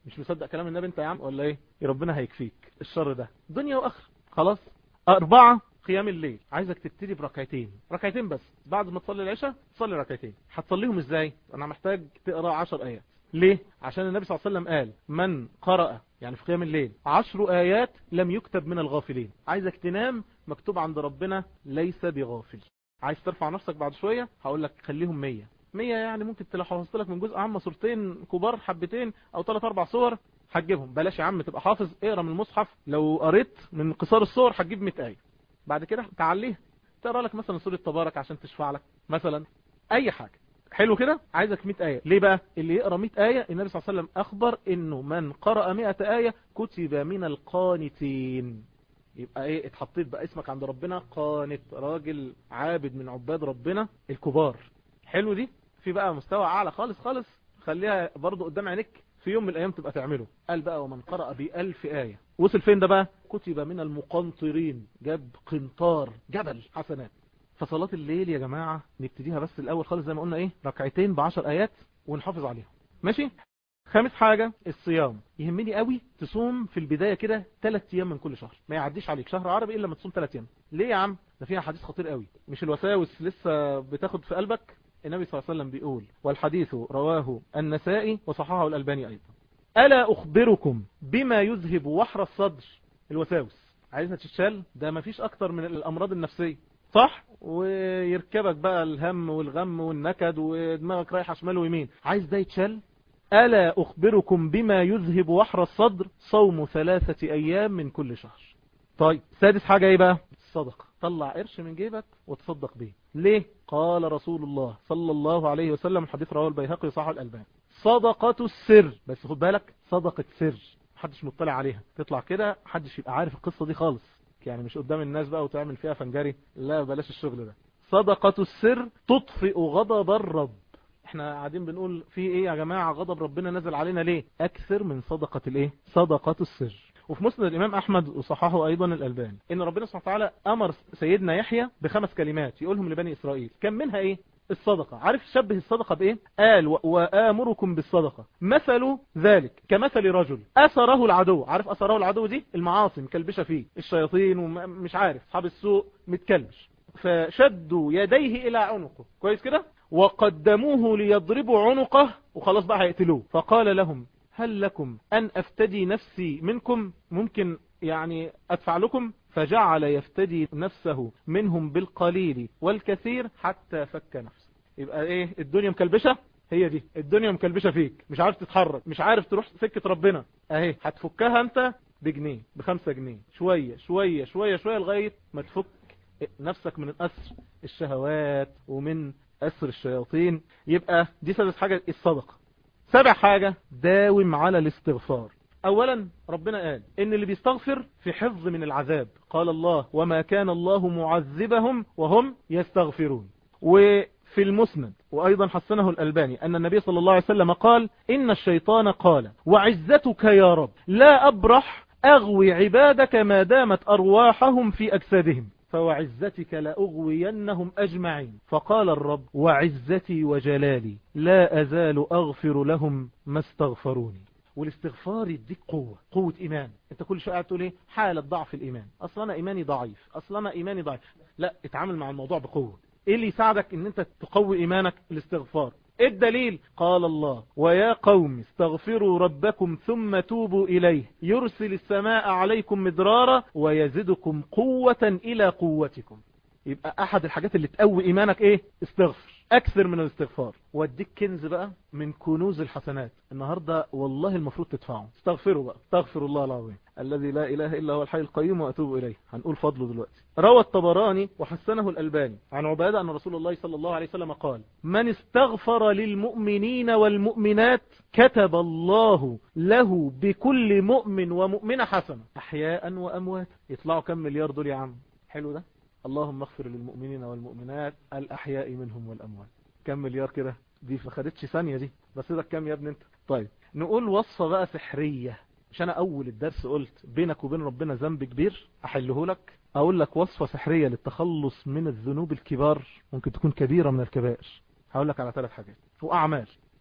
مش مصدق كلام النبي انت يا عم ولا ايه ربنا هيكفيك الشر ده دنيا واخره خلاص اربعة قيام الليل عايزك تبتدي بركعتين ركعتين بس بعد ما تصلي العشاء تصلي ركعتين هتصليهم ازاي انا محتاج تقرا 10 ايات ليه عشان النبي صلى الله عليه وسلم قال من قرأ يعني في قيام الليل عشر آيات لم يكتب من الغافلين عايزك تنام مكتوب عند ربنا ليس بغافل عايز ترفع نفسك بعد شوية هقول لك خليهم 100 100 يعني ممكن لو حفظت لك من جزء عامة صورتين كبار حبتين او 3 4 صور هتجيبهم بلاش يا عم تبقى حافظ اقرا من المصحف لو قريت من قصار الصور هتجيب 100 آية بعد كده تعليها تقرا لك مثلا سورة تبارك عشان تشفع لك مثلا اي حاجة حلو كده عايزك 100 آية ليه بقى اللي يقرأ 100 آية النبي صلى الله عليه وسلم أخبر إنه من قرأ 100 آية كتب من القانتين يبقى ايه اتحطيت بقى اسمك عند ربنا قانت راجل عابد من عباد ربنا الكبار حلو دي في بقى مستوى اعلى خالص خالص خليها برضو قدام عينيك في يوم من الايام تبقى تعمله قال بقى ومن قرأ بألف آية وصل فين ده بقى كتب من المقنطرين جاب قنطار جبل حسنات فصلاة الليل يا جماعة نبتديها بس الأول خالص زي ما قلنا إيه ركعتين بعشر آيات ونحافظ عليهم ماشي خامس حاجة الصيام يهمني قوي تصوم في البداية كده ثلاث أيام من كل شهر ما يعديش عليك شهر عربي إلا ما تصوم ثلاث أيام ليه يا عم ده فيها حديث خطير قوي مش الوساوس لسه بتاخد في قلبك النبي صلى الله عليه وسلم بيقول والحديث رواه النسائي وصححه الألباني أيضا ألا أخبركم بما يذهب وحر الصدر الوساوس عايزها تتشال ده ما فيش أكتر من الأمراض النفسية صح ويركبك بقى الهم والغم والنكد ودماغك رايحة شمال ويمين عايز ده يتشال ألا أخبركم بما يذهب وحر الصدر صوم ثلاثة أيام من كل شهر طيب سادس حاجة ايه بقى الصدقة طلع قرش من جيبك وتصدق بيه ليه قال رسول الله صلى الله عليه وسلم الحديث رواه البيهقي صح الألبان صدقة السر بس خد بالك صدقة سر محدش مطلع عليها تطلع كده محدش يبقى عارف القصة دي خالص يعني مش قدام الناس بقى وتعمل فيها فنجري لا بلاش الشغل ده صدقة السر تطفئ غضب الرب احنا قاعدين بنقول في ايه يا جماعة غضب ربنا نزل علينا ليه اكثر من صدقة الايه صدقة السر وفي مسند الامام احمد وصححه ايضا الالباني ان ربنا سبحانه وتعالى امر سيدنا يحيى بخمس كلمات يقولهم لبني اسرائيل كان منها ايه الصدقة عارف شبه الصدقة بايه قال وآمركم بالصدقة مثل ذلك كمثل رجل أسره العدو عارف أسره العدو دي المعاصي مكلبشة فيه الشياطين ومش عارف أصحاب السوء متكلبش فشدوا يديه إلى عنقه كويس كده وقدموه ليضربوا عنقه وخلاص بقى هيقتلوه فقال لهم هل لكم أن أفتدي نفسي منكم ممكن يعني أدفع لكم فجعل يفتدي نفسه منهم بالقليل والكثير حتى فك نفسه يبقى ايه الدنيا مكلبشة هي دي الدنيا مكلبشة فيك مش عارف تتحرك مش عارف تروح سكة ربنا اهي هتفكها انت بجنيه بخمسة جنيه شوية شوية شوية شوية لغاية ما تفك نفسك من أسر الشهوات ومن أسر الشياطين يبقى دي سادس حاجة الصدقة سابع حاجة داوم على الاستغفار اولا ربنا قال ان اللي بيستغفر في حفظ من العذاب قال الله وما كان الله معذبهم وهم يستغفرون وفي المسند وايضا حسنه الالباني ان النبي صلى الله عليه وسلم قال ان الشيطان قال وعزتك يا رب لا ابرح اغوي عبادك ما دامت ارواحهم في اجسادهم فوعزتك لأغوينهم أجمعين فقال الرب وعزتي وجلالي لا أزال أغفر لهم ما استغفروني والاستغفار يديك قوة قوة إيمان انت كل شوية قاعد تقول ايه حالة ضعف الإيمان أصلا أنا إيماني ضعيف أصلا أنا إيماني ضعيف لا اتعامل مع الموضوع بقوة ايه اللي يساعدك ان انت تقوي إيمانك الاستغفار ايه الدليل قال الله ويا قوم استغفروا ربكم ثم توبوا إليه يرسل السماء عليكم مدرارا ويزدكم قوة إلى قوتكم يبقى أحد الحاجات اللي تقوي إيمانك ايه استغفر اكثر من الاستغفار واديك كنز بقى من كنوز الحسنات النهاردة والله المفروض تدفعه استغفروا بقى استغفر الله العظيم الذي لا اله الا هو الحي القيوم واتوب اليه هنقول فضله دلوقتي روى الطبراني وحسنه الالباني عن عبادة ان رسول الله صلى الله عليه وسلم قال من استغفر للمؤمنين والمؤمنات كتب الله له بكل مؤمن ومؤمنة حسنة احياء واموات يطلعوا كم مليار دول يا عم حلو ده اللهم اغفر للمؤمنين والمؤمنات الأحياء منهم والأموات كم مليار كده دي فخدتش ثانية دي بس ده كم يا ابن انت طيب نقول وصفة بقى سحرية مش انا اول الدرس قلت بينك وبين ربنا ذنب كبير احله لك اقول لك وصفة سحرية للتخلص من الذنوب الكبار ممكن تكون كبيرة من الكبائر هقول لك على ثلاث حاجات واعمال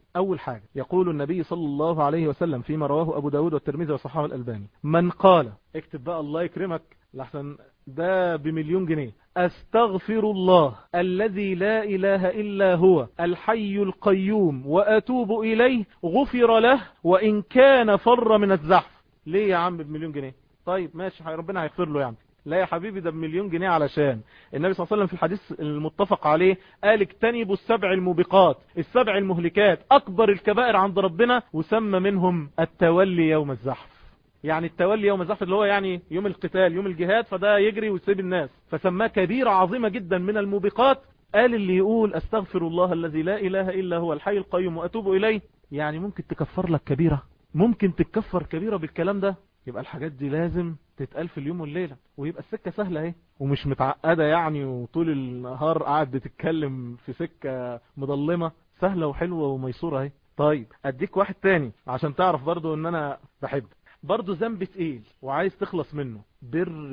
أول حاجة يقول النبي صلى الله عليه وسلم فيما رواه أبو داود والترمذي وصححه الألباني من قال اكتب بقى الله يكرمك لحسن ده بمليون جنيه استغفر الله الذي لا اله الا هو الحي القيوم واتوب اليه غفر له وان كان فر من الزحف ليه يا عم بمليون جنيه طيب ماشي ربنا هيغفر له يعني لا يا حبيبي ده بمليون جنيه علشان النبي صلى الله عليه وسلم في الحديث المتفق عليه قال اجتنبوا السبع الموبقات السبع المهلكات اكبر الكبائر عند ربنا وسمى منهم التولي يوم الزحف يعني التولي يوم الزحف اللي هو يعني يوم القتال يوم الجهاد فده يجري ويسيب الناس فسماه كبيرة عظيمة جدا من الموبقات قال اللي يقول استغفر الله الذي لا اله الا هو الحي القيوم واتوب اليه يعني ممكن تكفر لك كبيرة ممكن تكفر كبيرة بالكلام ده يبقى الحاجات دي لازم تتقال في اليوم والليلة ويبقى السكة سهلة اهي ومش متعقدة يعني وطول النهار قاعد بتتكلم في سكة مضلمة سهلة وحلوة وميسورة اهي طيب اديك واحد تاني عشان تعرف برضو ان انا بحب برضو ذنب تقيل وعايز تخلص منه بر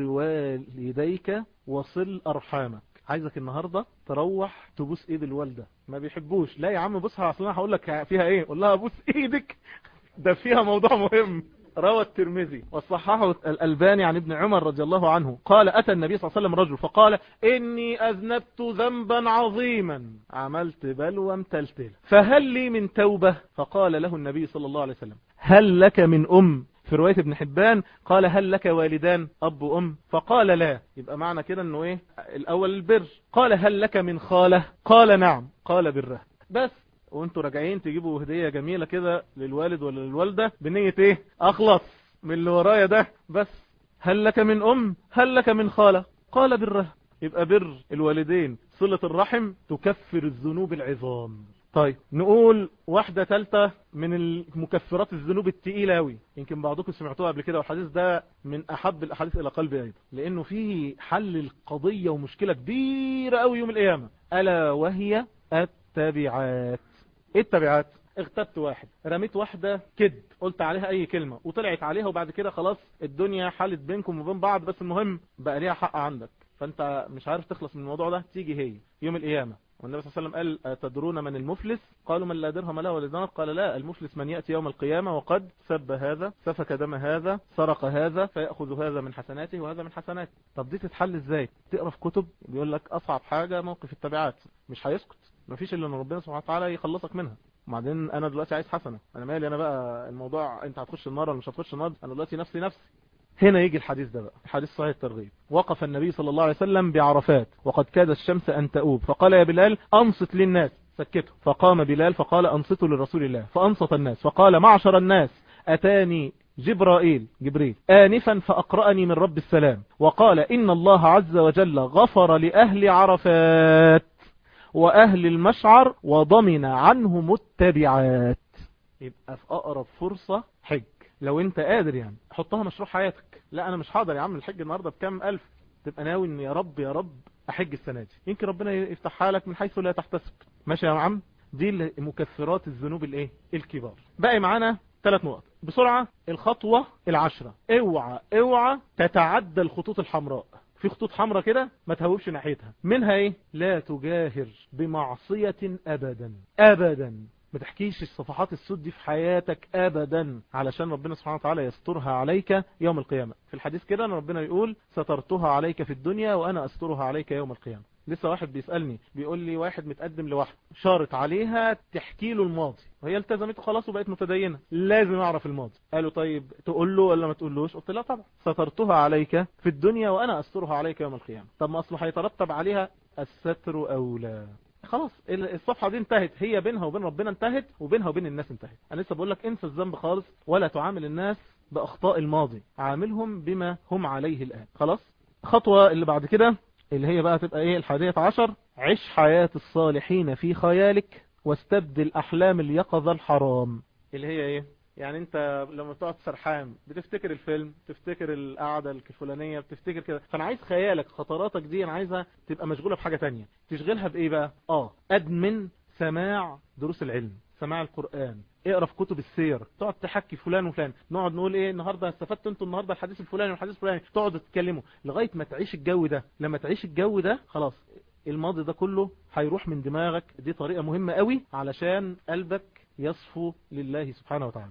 والديك وصل ارحامك عايزك النهاردة تروح تبوس ايد الوالدة ما بيحبوش لا يا عم بوسها اصلا هقول لك فيها ايه قول لها بوس ايدك ده فيها موضوع مهم روى الترمذي وصححه الألباني عن ابن عمر رضي الله عنه قال أتى النبي صلى الله عليه وسلم رجل فقال إني أذنبت ذنبا عظيما عملت بلوى متلتل فهل لي من توبة فقال له النبي صلى الله عليه وسلم هل لك من أم في رواية ابن حبان قال هل لك والدان أب وأم فقال لا يبقى معنى كده أنه إيه الأول البر قال هل لك من خالة قال نعم قال بره بس وانتوا راجعين تجيبوا هدية جميلة كده للوالد ولا للوالدة بنية ايه اخلص من اللي ورايا ده بس هل لك من ام هل لك من خالة قال بره يبقى بر الوالدين صلة الرحم تكفر الذنوب العظام طيب نقول واحدة ثالثة من المكفرات الذنوب التقيلة أوي يمكن بعضكم سمعتوها قبل كده والحديث ده من أحب الأحاديث إلى قلبي أيضا لأنه فيه حل القضية ومشكلة كبيرة أوي يوم القيامة ألا وهي التبعات ايه التبعات اغتبت واحد رميت واحدة كذب قلت عليها اي كلمة وطلعت عليها وبعد كده خلاص الدنيا حلت بينكم وبين بعض بس المهم بقى ليها حق عندك فانت مش عارف تخلص من الموضوع ده تيجي هي يوم القيامة والنبي صلى الله عليه وسلم قال تدرون من المفلس قالوا من لا درهم له ولا دينار قال لا المفلس من يأتي يوم القيامة وقد سب هذا سفك دم هذا سرق هذا فيأخذ هذا من حسناته وهذا من حسناته طب دي تتحل ازاي تقرا في كتب بيقول لك اصعب حاجة موقف التبعات مش هيسكت مفيش الا ان ربنا سبحانه وتعالى يخلصك منها وبعدين انا دلوقتي عايز حسنة انا مالي انا بقى الموضوع انت هتخش النار ولا مش هتخش النار انا دلوقتي نفسي نفسي هنا يجي الحديث ده بقى حديث صحيح الترغيب وقف النبي صلى الله عليه وسلم بعرفات وقد كاد الشمس أن تؤوب فقال يا بلال أنصت للناس سكته فقام بلال فقال أنصتوا لرسول الله فأنصت الناس فقال معشر الناس أتاني جبرائيل جبريل آنفا فأقرأني من رب السلام وقال إن الله عز وجل غفر لأهل عرفات وأهل المشعر وضمن عنهم التبعات يبقى في أقرب فرصة حج لو انت قادر يعني حطها مشروع حياتك لا انا مش حاضر يا عم الحج النهاردة بكام الف تبقى ناوي ان يا رب يا رب احج السنة دي يمكن ربنا يفتحها لك من حيث لا تحتسب ماشي يا عم دي مكفرات الذنوب الايه الكبار باقي معانا ثلاث نقط بسرعة الخطوة العشرة اوعى اوعى تتعدى الخطوط الحمراء في خطوط حمراء كده ما تهوبش ناحيتها منها ايه لا تجاهر بمعصية ابدا ابدا ما تحكيش الصفحات السود دي في حياتك ابدا علشان ربنا سبحانه وتعالى يسترها عليك يوم القيامة في الحديث كده ان ربنا يقول سترتها عليك في الدنيا وانا استرها عليك يوم القيامة لسه واحد بيسألني بيقول لي واحد متقدم لواحد شارط عليها تحكي له الماضي وهي التزمته خلاص وبقت متدينة لازم اعرف الماضي قالوا طيب تقول له ولا ما تقولوش قلت لا طبعا سترتها عليك في الدنيا وانا استرها عليك يوم القيامة طب ما اصله هيترتب عليها الستر اولى خلاص الصفحة دي انتهت هي بينها وبين ربنا انتهت وبينها وبين الناس انتهت انا لسه بقول لك انسى الذنب خالص ولا تعامل الناس باخطاء الماضي عاملهم بما هم عليه الان خلاص خطوة اللي بعد كده اللي هي بقى تبقى ايه الحادية عشر عش حياة الصالحين في خيالك واستبدل احلام اليقظة الحرام اللي هي ايه يعني انت لما بتقعد سرحان بتفتكر الفيلم تفتكر القعدة الفلانية بتفتكر كده فانا عايز خيالك خطراتك دي انا عايزها تبقى مشغولة بحاجة تانية تشغلها بايه بقى اه ادمن سماع دروس العلم سماع القرآن اقرا في كتب السير تقعد تحكي فلان وفلان نقعد نقول ايه النهارده استفدت انتوا النهارده الحديث الفلاني والحديث الفلاني تقعدوا تتكلموا لغايه ما تعيش الجو ده لما تعيش الجو ده خلاص الماضي ده كله هيروح من دماغك دي طريقه مهمه قوي علشان قلبك يصفو لله سبحانه وتعالى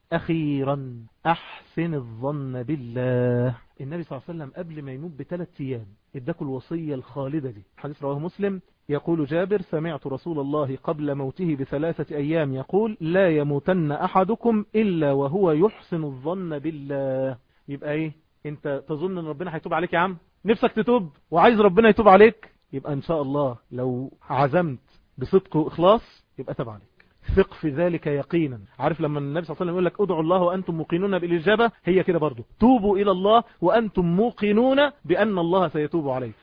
أخيرا أحسن الظن بالله النبي صلى الله عليه وسلم قبل ما يموت بثلاث أيام اداكوا الوصية الخالدة دي حديث رواه مسلم يقول جابر سمعت رسول الله قبل موته بثلاثة أيام يقول لا يموتن أحدكم إلا وهو يحسن الظن بالله يبقى إيه أنت تظن أن ربنا هيتوب عليك يا عم نفسك تتوب وعايز ربنا يتوب عليك يبقى إن شاء الله لو عزمت بصدق وإخلاص يبقى تبع عليك ثق في ذلك يقينا عارف لما النبي صلى الله عليه وسلم يقول لك ادعوا الله وأنتم موقنون بالإجابة هي كده برضو توبوا إلى الله وأنتم موقنون بأن الله سيتوب عليك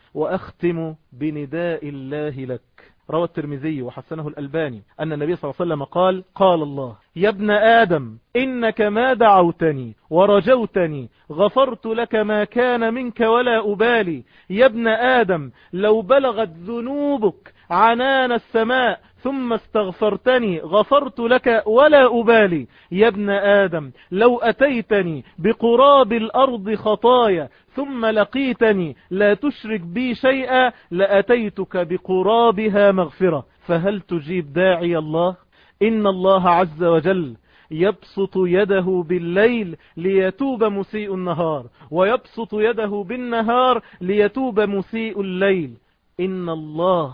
وأختم بنداء الله لك روى الترمذي وحسنه الألباني أن النبي صلى الله عليه وسلم قال قال الله يا ابن آدم إنك ما دعوتني ورجوتني غفرت لك ما كان منك ولا أبالي يا ابن آدم لو بلغت ذنوبك عنان السماء ثم استغفرتني غفرت لك ولا أبالي يا ابن آدم لو أتيتني بقراب الأرض خطايا ثم لقيتني لا تشرك بي شيئا لأتيتك بقرابها مغفرة فهل تجيب داعي الله إن الله عز وجل يبسط يده بالليل ليتوب مسيء النهار ويبسط يده بالنهار ليتوب مسيء الليل إن الله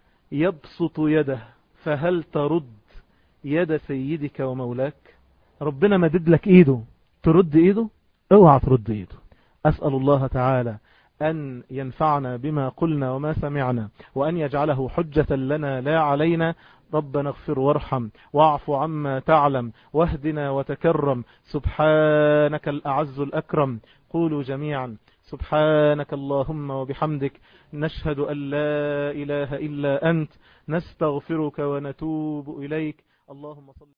يبسط يده فهل ترد يد سيدك ومولاك ربنا مدد لك ايده ترد ايده اوعى ترد ايده اسأل الله تعالى أن ينفعنا بما قلنا وما سمعنا وأن يجعله حجة لنا لا علينا ربنا اغفر وارحم واعف عما تعلم واهدنا وتكرم سبحانك الأعز الأكرم قولوا جميعا سبحانك اللهم وبحمدك نشهد أن لا إله إلا أنت نستغفرك ونتوب إليك اللهم صل